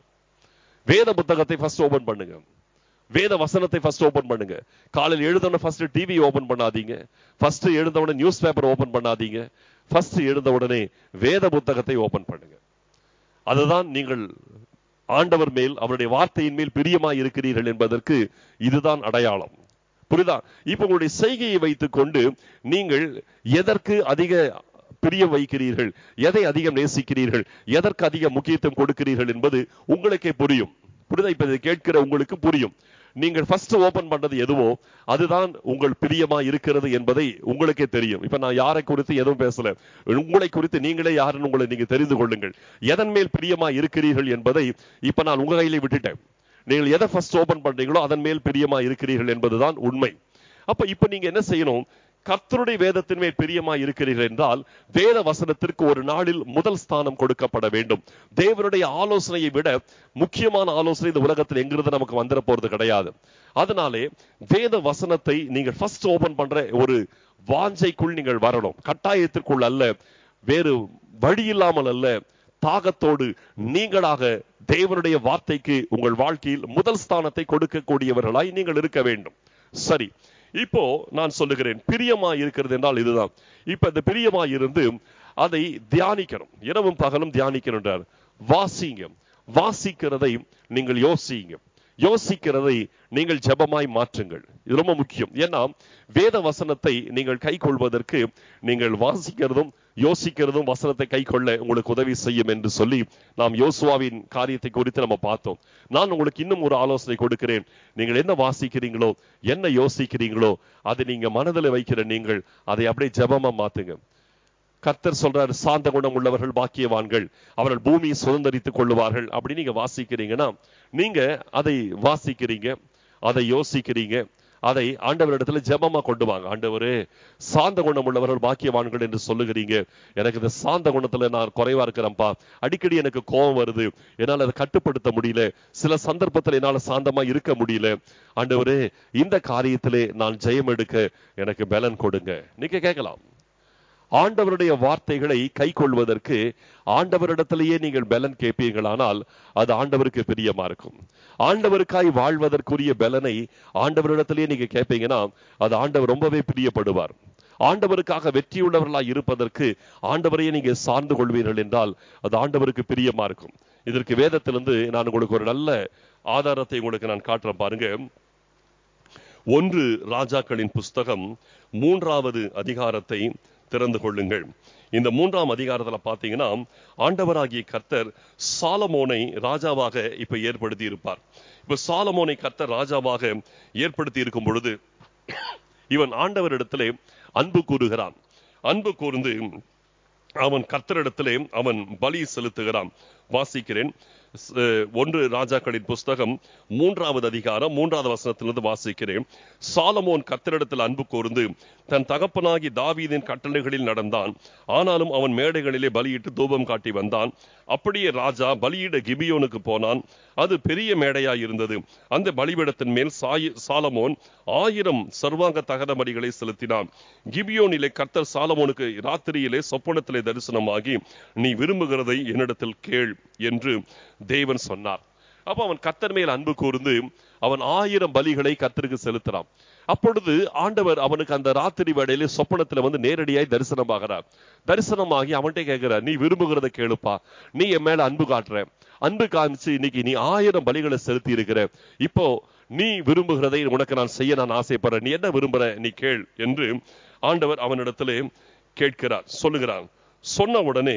வேத புத்தகத்தை ஃபர்ஸ்ட் ஓபன் பண்ணுங்க வேத வசனத்தை ஃபர்ஸ்ட் ஓபன் பண்ணுங்க காலையில் எழுந்தவன ஃபர்ஸ்ட் டிவி ஓபன் பண்ணாதீங்க ஃபர்ஸ்ட் எழுந்தவன நியூஸ் பேப்பர் ஓபன் பண்ணாதீங்க ஃபர்ஸ்ட் எழுந்த உடனே வேத புத்தகத்தை ஓபன் பண்ணுங்க அதுதான் நீங்கள் ஆண்டவர் மேல் அவருடைய வார்த்தையின் மேல் பிரியமாய் இருக்கிறீர்கள் என்பதற்கு இதுதான் அடையாளம் புரியுதா இப்ப உங்களுடைய செய்கையை வைத்துக் கொண்டு நீங்கள் எதற்கு அதிக பிரியம் வைக்கிறீர்கள் எதை அதிகம் நேசிக்கிறீர்கள் எதற்கு அதிக முக்கியத்துவம் கொடுக்கிறீர்கள் என்பது உங்களுக்கே புரியும் புரியுதா இப்ப இதை கேட்கிற உங்களுக்கு புரியும் நீங்கள் ஃபர்ஸ்ட் ஓபன் பண்றது எதுவோ அதுதான் உங்கள் பிரியமா இருக்கிறது என்பதை உங்களுக்கே தெரியும் இப்ப நான் யாரை குறித்து எதுவும் பேசல உங்களை குறித்து நீங்களே யாருன்னு உங்களை நீங்க தெரிந்து கொள்ளுங்கள் எதன் மேல் பிரியமா இருக்கிறீர்கள் என்பதை இப்ப நான் உங்க கையிலே விட்டுட்டேன் நீங்கள் எதை ஃபர்ஸ்ட் ஓபன் பண்றீங்களோ அதன் மேல் பிரியமா இருக்கிறீர்கள் என்பதுதான் உண்மை அப்ப இப்ப நீங்க என்ன செய்யணும் கர்த்தருடைய வேதத்தின் மேல் பிரியமா இருக்கிறீர்கள் என்றால் வேத வசனத்திற்கு ஒரு நாளில் முதல் ஸ்தானம் கொடுக்கப்பட வேண்டும் தேவனுடைய ஆலோசனையை விட முக்கியமான ஆலோசனை இந்த உலகத்தில் எங்கிருந்து நமக்கு வந்துட போறது கிடையாது அதனாலே வேத வசனத்தை நீங்கள் ஃபர்ஸ்ட் ஓபன் பண்ற ஒரு வாஞ்சைக்குள் நீங்கள் வரணும் கட்டாயத்திற்குள் அல்ல வேறு வழி இல்லாமல் அல்ல தாகத்தோடு நீங்களாக தேவனுடைய வார்த்தைக்கு உங்கள் வாழ்க்கையில் முதல் ஸ்தானத்தை கொடுக்கக்கூடியவர்களாய் நீங்கள் இருக்க வேண்டும் சரி இப்போ நான் சொல்லுகிறேன் பிரியமா இருக்கிறது என்றால் இதுதான் இப்ப இந்த பிரியமா இருந்து அதை தியானிக்கணும் இரவும் பகலும் தியானிக்கணும் வாசிங்க வாசிக்கிறதை நீங்கள் யோசிங்க யோசிக்கிறதை நீங்கள் ஜெபமாய் மாற்றுங்கள் இது ரொம்ப முக்கியம் ஏன்னா வேத வசனத்தை நீங்கள் கை கொள்வதற்கு நீங்கள் வாசிக்கிறதும் யோசிக்கிறதும் வசனத்தை கை கொள்ள உங்களுக்கு உதவி செய்யும் என்று சொல்லி நாம் யோசுவாவின் காரியத்தை குறித்து நம்ம பார்த்தோம் நான் உங்களுக்கு இன்னும் ஒரு ஆலோசனை கொடுக்கிறேன் நீங்கள் என்ன வாசிக்கிறீங்களோ என்ன யோசிக்கிறீங்களோ அதை நீங்க மனதில் வைக்கிற நீங்கள் அதை அப்படியே ஜெபமா மாத்துங்க கர்த்தர் சொல்றாரு சாந்த குணம் உள்ளவர்கள் பாக்கியவான்கள் அவர்கள் பூமியை சுதந்திரித்துக் கொள்ளுவார்கள் அப்படின்னு நீங்க வாசிக்கிறீங்கன்னா நீங்க அதை வாசிக்கிறீங்க அதை யோசிக்கிறீங்க அதை ஆண்டவரிடத்துல ஜெபமா கொண்டு வாங்க ஆண்டவரே சாந்த குணம் உள்ளவர்கள் பாக்கியவான்கள் என்று சொல்லுகிறீங்க எனக்கு இந்த சாந்த குணத்துல நான் குறைவா இருக்கிறேன்ப்பா அடிக்கடி எனக்கு கோபம் வருது என்னால் அதை கட்டுப்படுத்த முடியல சில சந்தர்ப்பத்தில் என்னால் சாந்தமா இருக்க முடியல ஆண்டவரே இந்த காரியத்திலே நான் ஜெயம் எடுக்க எனக்கு பலன் கொடுங்க நீங்க கேட்கலாம் ஆண்டவருடைய வார்த்தைகளை கை கொள்வதற்கு ஆண்டவரிடத்திலேயே நீங்கள் பலன் கேட்பீர்களானால் அது ஆண்டவருக்கு பிரியமா இருக்கும் ஆண்டவருக்காய் வாழ்வதற்குரிய பலனை ஆண்டவரிடத்திலேயே நீங்க கேட்பீங்கன்னா அது ஆண்டவர் ரொம்பவே பிரியப்படுவார் ஆண்டவருக்காக வெற்றியுள்ளவர்களாய் இருப்பதற்கு ஆண்டவரையே நீங்க சார்ந்து கொள்வீர்கள் என்றால் அது ஆண்டவருக்கு பிரியமா இருக்கும் இதற்கு வேதத்திலிருந்து நான் உங்களுக்கு ஒரு நல்ல ஆதாரத்தை உங்களுக்கு நான் காட்டுறேன் பாருங்க ஒன்று ராஜாக்களின் புஸ்தகம் மூன்றாவது அதிகாரத்தை திறந்து கொள்ளுங்கள் இந்த மூன்றாம் அதிகாரத்துல பாத்தீங்கன்னா ஆண்டவராகிய கர்த்தர் சாலமோனை ராஜாவாக இப்ப ஏற்படுத்தி இருப்பார் இப்ப சாலமோனை கர்த்தர் ராஜாவாக ஏற்படுத்தி இருக்கும் பொழுது இவன் ஆண்டவரிடத்திலே அன்பு கூறுகிறான் அன்பு கூர்ந்து அவன் கர்த்தரிடத்திலே அவன் பலி செலுத்துகிறான் வாசிக்கிறேன் ஒன்று ராஜாக்களின் புஸ்தகம் மூன்றாவது அதிகாரம் மூன்றாவது வசனத்திலிருந்து வாசிக்கிறேன் சாலமோன் கத்தரிடத்தில் அன்பு கூர்ந்து தன் தகப்பனாகி தாவீதின் கட்டளைகளில் நடந்தான் ஆனாலும் அவன் மேடைகளிலே பலியிட்டு தூபம் காட்டி வந்தான் அப்படியே ராஜா பலியிட கிபியோனுக்கு போனான் அது பெரிய மேடையாய் இருந்தது அந்த பலிபீடத்தின் மேல் சாய் சாலமோன் ஆயிரம் சர்வாங்க தகனமடிகளை செலுத்தினான் கிபியோனிலே கர்த்தர் சாலமோனுக்கு ராத்திரியிலே சொப்பனத்திலே தரிசனமாகி நீ விரும்புகிறதை என்னிடத்தில் கேள் என்று தேவன் சொன்னார் அப்ப அவன் கத்தர் மேல் அன்பு கூர்ந்து அவன் ஆயிரம் பலிகளை கத்தருக்கு செலுத்துறான் அப்பொழுது ஆண்டவர் அவனுக்கு அந்த ராத்திரி வேளையில சொப்பனத்துல வந்து நேரடியாய் தரிசனமாகிறார் தரிசனமாகி அவன்கிட்ட கேட்கிறார் நீ விரும்புகிறத கேளுப்பா நீ என் மேல அன்பு காட்டுற அன்பு காமிச்சு இன்னைக்கு நீ ஆயிரம் பலிகளை செலுத்தி இருக்கிற இப்போ நீ விரும்புகிறதை உனக்கு நான் செய்ய நான் ஆசைப்படுறேன் நீ என்ன விரும்புற நீ கேள் என்று ஆண்டவர் அவனிடத்திலே கேட்கிறார் சொல்லுகிறான் சொன்ன உடனே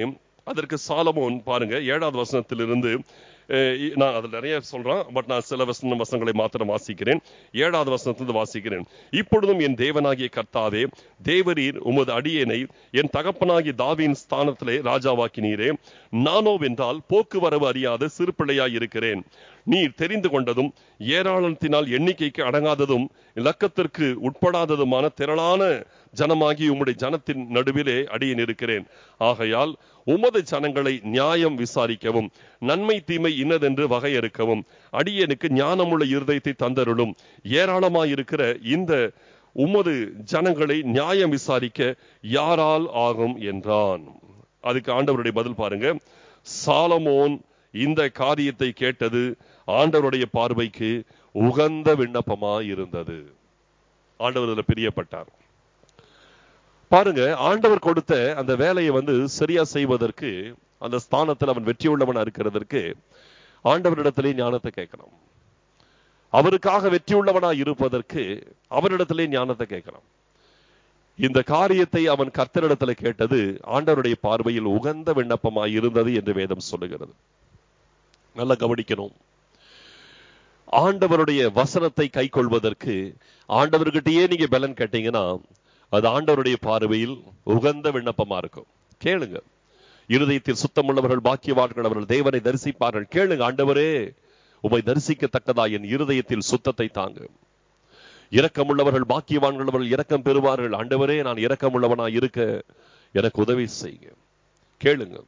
அதற்கு சாலமோன் பாருங்க ஏழாவது வசனத்திலிருந்து அஹ், இ- நான் அதில் நிறைய சொல்றேன் பட் நான் சில வசன வசனங்களை மாத்திரம் வாசிக்கிறேன் ஏழாவது வசனத்திலிருந்து வாசிக்கிறேன் இப்பொழுதும் என் தேவனாகிய கர்த்தாவே தேவரீர் உமது அடியேனை என் தகப்பனாகிய தாவின் ஸ்தானத்திலே ராஜாவாக்கினீரே நானோ வென்றால் போக்குவரவு அறியாத சிறு பிள்ளையாய் இருக்கிறேன் நீர் தெரிந்து கொண்டதும் ஏராளத்தினால் எண்ணிக்கைக்கு அடங்காததும் இலக்கத்திற்கு உட்படாததுமான திரளான ஜனமாகி உம்முடைய ஜனத்தின் நடுவிலே அடியேன் இருக்கிறேன் ஆகையால் உமது ஜனங்களை நியாயம் விசாரிக்கவும் நன்மை தீமை இன்னதென்று வகையறுக்கவும் அடியேனுக்கு ஞானமுள்ள இருதயத்தை தந்தருளும் ஏராளமாயிருக்கிற இந்த உமது ஜனங்களை நியாயம் விசாரிக்க யாரால் ஆகும் என்றான் அதுக்கு ஆண்டவருடைய பதில் பாருங்க சாலமோன் இந்த காரியத்தை கேட்டது ஆண்டவருடைய பார்வைக்கு உகந்த விண்ணப்பமா இருந்தது ஆண்டவர் இதுல பிரியப்பட்டார் பாருங்க ஆண்டவர் கொடுத்த அந்த வேலையை வந்து சரியா செய்வதற்கு அந்த ஸ்தானத்தில் அவன் வெற்றியுள்ளவனா இருக்கிறதற்கு ஆண்டவரிடத்திலே ஞானத்தை கேட்கணும் அவருக்காக வெற்றியுள்ளவனா இருப்பதற்கு அவரிடத்திலே ஞானத்தை கேட்கணும் இந்த காரியத்தை அவன் கர்த்தரிடத்துல கேட்டது ஆண்டவருடைய பார்வையில் உகந்த விண்ணப்பமாய் இருந்தது என்று வேதம் சொல்லுகிறது நல்லா கவனிக்கணும் ஆண்டவருடைய வசனத்தை கை கொள்வதற்கு ஆண்டவர்கிட்டயே நீங்க பலன் கேட்டீங்கன்னா அது ஆண்டவருடைய பார்வையில் உகந்த விண்ணப்பமா இருக்கும் கேளுங்க இருதயத்தில் சுத்தமுள்ளவர்கள் பாக்கியவான்கள் அவர்கள் தேவனை தரிசிப்பார்கள் கேளுங்க ஆண்டவரே உமை தரிசிக்கத்தக்கதா என் இருதயத்தில் சுத்தத்தை தாங்க இரக்கமுள்ளவர்கள் பாக்கியவான்கள் அவர்கள் இரக்கம் பெறுவார்கள் ஆண்டவரே நான் இரக்கமுள்ளவனா இருக்க எனக்கு உதவி செய்யுங்க கேளுங்க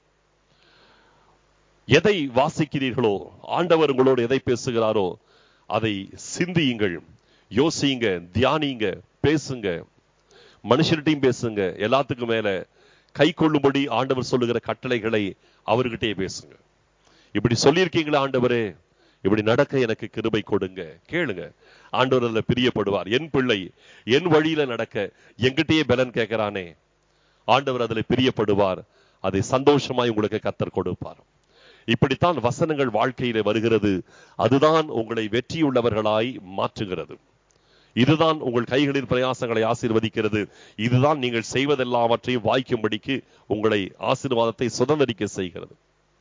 எதை வாசிக்கிறீர்களோ ஆண்டவர் உங்களோடு எதை பேசுகிறாரோ அதை சிந்தியுங்கள் யோசியுங்க தியானிங்க பேசுங்க மனுஷர்கிட்டையும் பேசுங்க எல்லாத்துக்கும் மேல கை கொள்ளும்படி ஆண்டவர் சொல்லுகிற கட்டளைகளை அவர்கிட்டயே பேசுங்க இப்படி சொல்லியிருக்கீங்களா ஆண்டவரே இப்படி நடக்க எனக்கு கிருபை கொடுங்க கேளுங்க ஆண்டவர் அதுல பிரியப்படுவார் என் பிள்ளை என் வழியில நடக்க எங்கிட்டயே பலன் கேட்கிறானே ஆண்டவர் அதுல பிரியப்படுவார் அதை சந்தோஷமாய் உங்களுக்கு கத்தர் கொடுப்பார் இப்படித்தான் வசனங்கள் வாழ்க்கையில வருகிறது அதுதான் உங்களை வெற்றியுள்ளவர்களாய் மாற்றுகிறது இதுதான் உங்கள் கைகளின் பிரயாசங்களை ஆசீர்வதிக்கிறது இதுதான் நீங்கள் செய்வதெல்லாவற்றையும் வாய்க்கும்படிக்கு உங்களை ஆசீர்வாதத்தை சுதந்திரிக்க செய்கிறது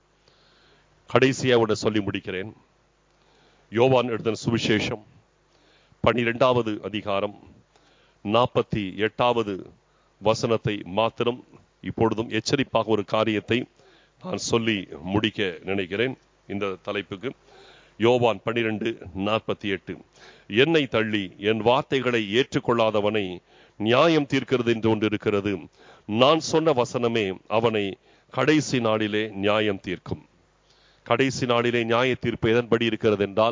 கடைசியா ஒன்று சொல்லி முடிக்கிறேன் யோவான் எழுதின சுவிசேஷம் பனிரெண்டாவது அதிகாரம் நாற்பத்தி எட்டாவது வசனத்தை மாத்திரம் இப்பொழுதும் எச்சரிப்பாக ஒரு காரியத்தை நான் சொல்லி முடிக்க நினைக்கிறேன் இந்த தலைப்புக்கு யோவான் பனிரெண்டு நாற்பத்தி எட்டு என்னை தள்ளி என் வார்த்தைகளை ஏற்றுக்கொள்ளாதவனை நியாயம் தீர்க்கிறது என்று ஒன்று இருக்கிறது நான் சொன்ன வசனமே அவனை கடைசி நாளிலே நியாயம் தீர்க்கும் கடைசி நாளிலே நியாய தீர்ப்பு எதன்படி இருக்கிறது என்றால்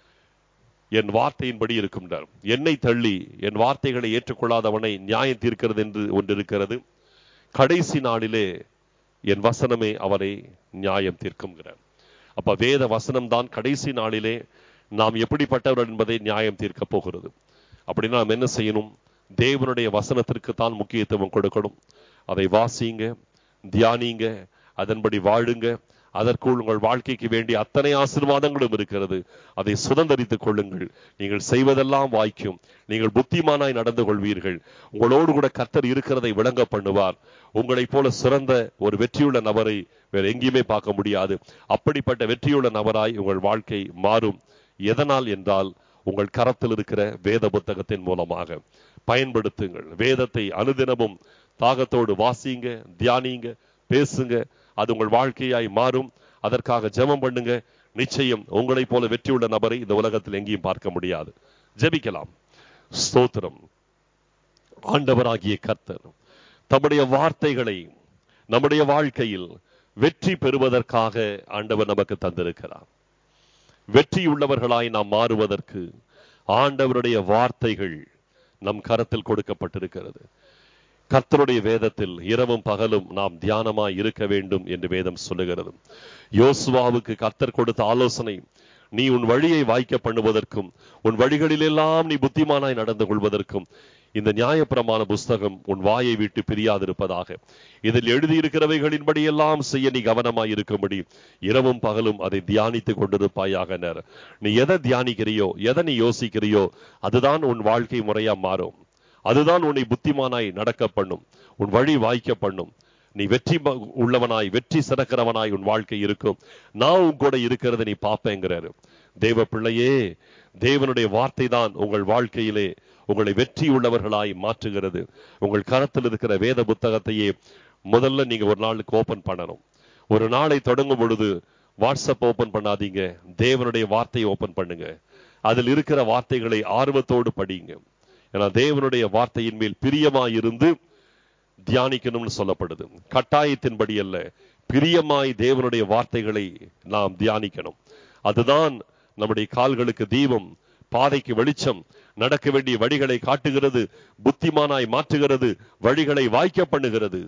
என் வார்த்தையின்படி இருக்கும் என்னை தள்ளி என் வார்த்தைகளை ஏற்றுக்கொள்ளாதவனை நியாயம் தீர்க்கிறது என்று ஒன்று இருக்கிறது கடைசி நாளிலே என் வசனமே அவனை நியாயம் தீர்க்கும்கிறார் அப்ப வேத வசனம் தான் கடைசி நாளிலே நாம் எப்படிப்பட்டவர் என்பதை நியாயம் தீர்க்க போகிறது அப்படின்னா நாம் என்ன செய்யணும் தேவனுடைய வசனத்திற்கு தான் முக்கியத்துவம் கொடுக்கணும் அதை வாசிங்க தியானிங்க அதன்படி வாழுங்க அதற்குள் உங்கள் வாழ்க்கைக்கு வேண்டிய அத்தனை ஆசீர்வாதங்களும் இருக்கிறது அதை சுதந்திரித்துக் கொள்ளுங்கள் நீங்கள் செய்வதெல்லாம் வாய்க்கும் நீங்கள் புத்திமானாய் நடந்து கொள்வீர்கள் உங்களோடு கூட கர்த்தர் இருக்கிறதை விளங்க பண்ணுவார் உங்களைப் போல சிறந்த ஒரு வெற்றியுள்ள நபரை வேற எங்கேயுமே பார்க்க முடியாது அப்படிப்பட்ட வெற்றியுள்ள நபராய் உங்கள் வாழ்க்கை மாறும் எதனால் என்றால் உங்கள் கரத்தில் இருக்கிற வேத புத்தகத்தின் மூலமாக பயன்படுத்துங்கள் வேதத்தை அனுதினமும் தாகத்தோடு வாசிங்க தியானிங்க பேசுங்க அது உங்கள் வாழ்க்கையாய் மாறும் அதற்காக ஜெபம் பண்ணுங்க நிச்சயம் உங்களைப் போல வெற்றியுள்ள நபரை இந்த உலகத்தில் எங்கேயும் பார்க்க முடியாது ஜெபிக்கலாம் ஸ்தோத்திரம் ஆண்டவராகிய கர்த்தர் தம்முடைய வார்த்தைகளை நம்முடைய வாழ்க்கையில் வெற்றி பெறுவதற்காக ஆண்டவர் நமக்கு தந்திருக்கிறார் வெற்றி உள்ளவர்களாய் நாம் மாறுவதற்கு ஆண்டவருடைய வார்த்தைகள் நம் கரத்தில் கொடுக்கப்பட்டிருக்கிறது கர்த்தருடைய வேதத்தில் இரவும் பகலும் நாம் தியானமாய் இருக்க வேண்டும் என்று வேதம் சொல்லுகிறது யோசுவாவுக்கு கர்த்தர் கொடுத்த ஆலோசனை நீ உன் வழியை வாய்க்க பண்ணுவதற்கும் உன் வழிகளிலெல்லாம் நீ புத்திமானாய் நடந்து கொள்வதற்கும் இந்த நியாயப்பிரமாண புஸ்தகம் உன் வாயை விட்டு பிரியாதிருப்பதாக இதில் எழுதியிருக்கிறவைகளின்படி எல்லாம் செய்ய நீ கவனமாய் இருக்கும்படி இரவும் பகலும் அதை தியானித்துக் கொண்டிருப்பாயாக நேர நீ எதை தியானிக்கிறியோ எதை நீ யோசிக்கிறியோ அதுதான் உன் வாழ்க்கை முறையா மாறும் அதுதான் உன்னை புத்திமானாய் நடக்க பண்ணும் உன் வழி வாய்க்க பண்ணும் நீ வெற்றி ப- உள்ளவனாய் வெற்றி சிறக்கிறவனாய் உன் வாழ்க்கை இருக்கும் நான் உன் கூட இருக்கிறத நீ பார்ப்பேங்கிறாரு தேவ பிள்ளையே தேவனுடைய வார்த்தை தான் உங்கள் வாழ்க்கையிலே உங்களை வெற்றி உள்ளவர்களாய் மாற்றுகிறது உங்கள் கரத்தில் இருக்கிற வேத புத்தகத்தையே முதல்ல நீங்க ஒரு நாளுக்கு ஓபன் பண்ணணும் ஒரு நாளை தொடங்கும் பொழுது வாட்ஸ்அப் ஓபன் பண்ணாதீங்க தேவனுடைய வார்த்தையை ஓபன் பண்ணுங்க அதில் இருக்கிற வார்த்தைகளை ஆர்வத்தோடு படிங்க ஏன்னா தேவனுடைய வார்த்தையின் மேல் பிரியமாய் இருந்து தியானிக்கணும்னு சொல்லப்படுது கட்டாயத்தின்படி அல்ல பிரியமாய் தேவனுடைய வார்த்தைகளை நாம் தியானிக்கணும் அதுதான் நம்முடைய கால்களுக்கு தீபம் பாதைக்கு வெளிச்சம் நடக்க வேண்டிய வழிகளை காட்டுகிறது புத்திமானாய் மாற்றுகிறது வழிகளை வாய்க்க பண்ணுகிறது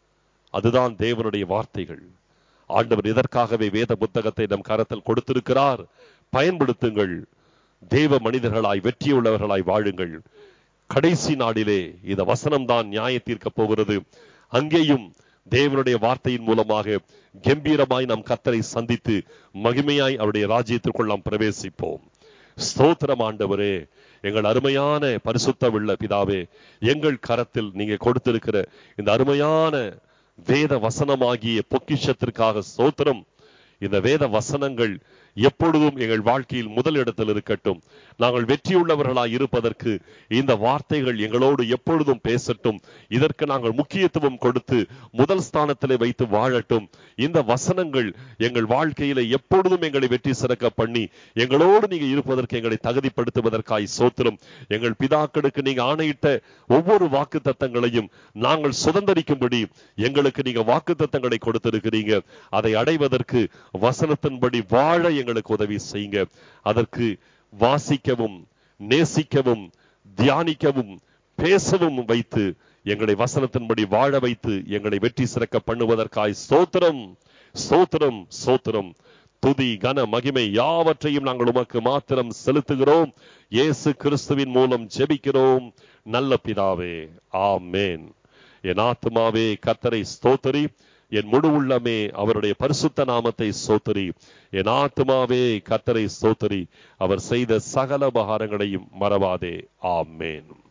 அதுதான் தேவனுடைய வார்த்தைகள் ஆண்டவர் இதற்காகவே வேத புத்தகத்தை நம் கரத்தில் கொடுத்திருக்கிறார் பயன்படுத்துங்கள் தேவ மனிதர்களாய் வெற்றியுள்ளவர்களாய் வாழுங்கள் கடைசி நாளிலே இந்த வசனம் தான் நியாய தீர்க்க போகிறது அங்கேயும் தேவனுடைய வார்த்தையின் மூலமாக கம்பீரமாய் நாம் கத்தரை சந்தித்து மகிமையாய் அவருடைய ராஜ்யத்திற்குள் நாம் பிரவேசிப்போம் ஸ்தோத்திரம் ஆண்டவரே எங்கள் அருமையான பரிசுத்த உள்ள பிதாவே எங்கள் கரத்தில் நீங்க கொடுத்திருக்கிற இந்த அருமையான வேத வசனமாகிய பொக்கிஷத்திற்காக ஸ்தோத்திரம் இந்த வேத வசனங்கள் எப்பொழுதும் எங்கள் வாழ்க்கையில் முதல் இடத்தில் இருக்கட்டும் நாங்கள் வெற்றியுள்ளவர்களாய் இருப்பதற்கு இந்த வார்த்தைகள் எங்களோடு எப்பொழுதும் பேசட்டும் இதற்கு நாங்கள் முக்கியத்துவம் கொடுத்து முதல் ஸ்தானத்திலே வைத்து வாழட்டும் இந்த வசனங்கள் எங்கள் வாழ்க்கையில எப்பொழுதும் எங்களை வெற்றி சிறக்க பண்ணி எங்களோடு நீங்க இருப்பதற்கு எங்களை தகுதிப்படுத்துவதற்காய் சோத்திரம் எங்கள் பிதாக்களுக்கு நீங்க ஆணையிட்ட ஒவ்வொரு வாக்கு தத்தங்களையும் நாங்கள் சுதந்திரிக்கும்படி எங்களுக்கு நீங்க வாக்கு தத்தங்களை கொடுத்திருக்கிறீங்க அதை அடைவதற்கு வசனத்தின்படி வாழ எங்களுக்கு உதவி செய்யுங்க அதற்கு வாசிக்கவும் நேசிக்கவும் தியானிக்கவும் பேசவும் வைத்து எங்களை வசனத்தின்படி வாழ வைத்து எங்களை வெற்றி சிறக்க பண்ணுவதற்காய் ஸ்தோத்திரம் ஸ்தோத்திரம் ஸ்தோத்திரம் துதி கன மகிமை யாவற்றையும் நாங்கள் உமக்கு மாத்திரம் செலுத்துகிறோம் இயேசு கிறிஸ்துவின் மூலம் ஜெபிக்கிறோம் நல்ல பிதாவே ஆமேன் என் ஆத்துமாவே கத்தரை ஸ்தோத்தரி என் முழு உள்ளமே அவருடைய பரிசுத்த நாமத்தை ஸ்தோத்தரி என் ஆத்துமாவே கத்தரை ஸ்தோத்தரி அவர் செய்த சகல உபகாரங்களையும் மறவாதே ஆமேன்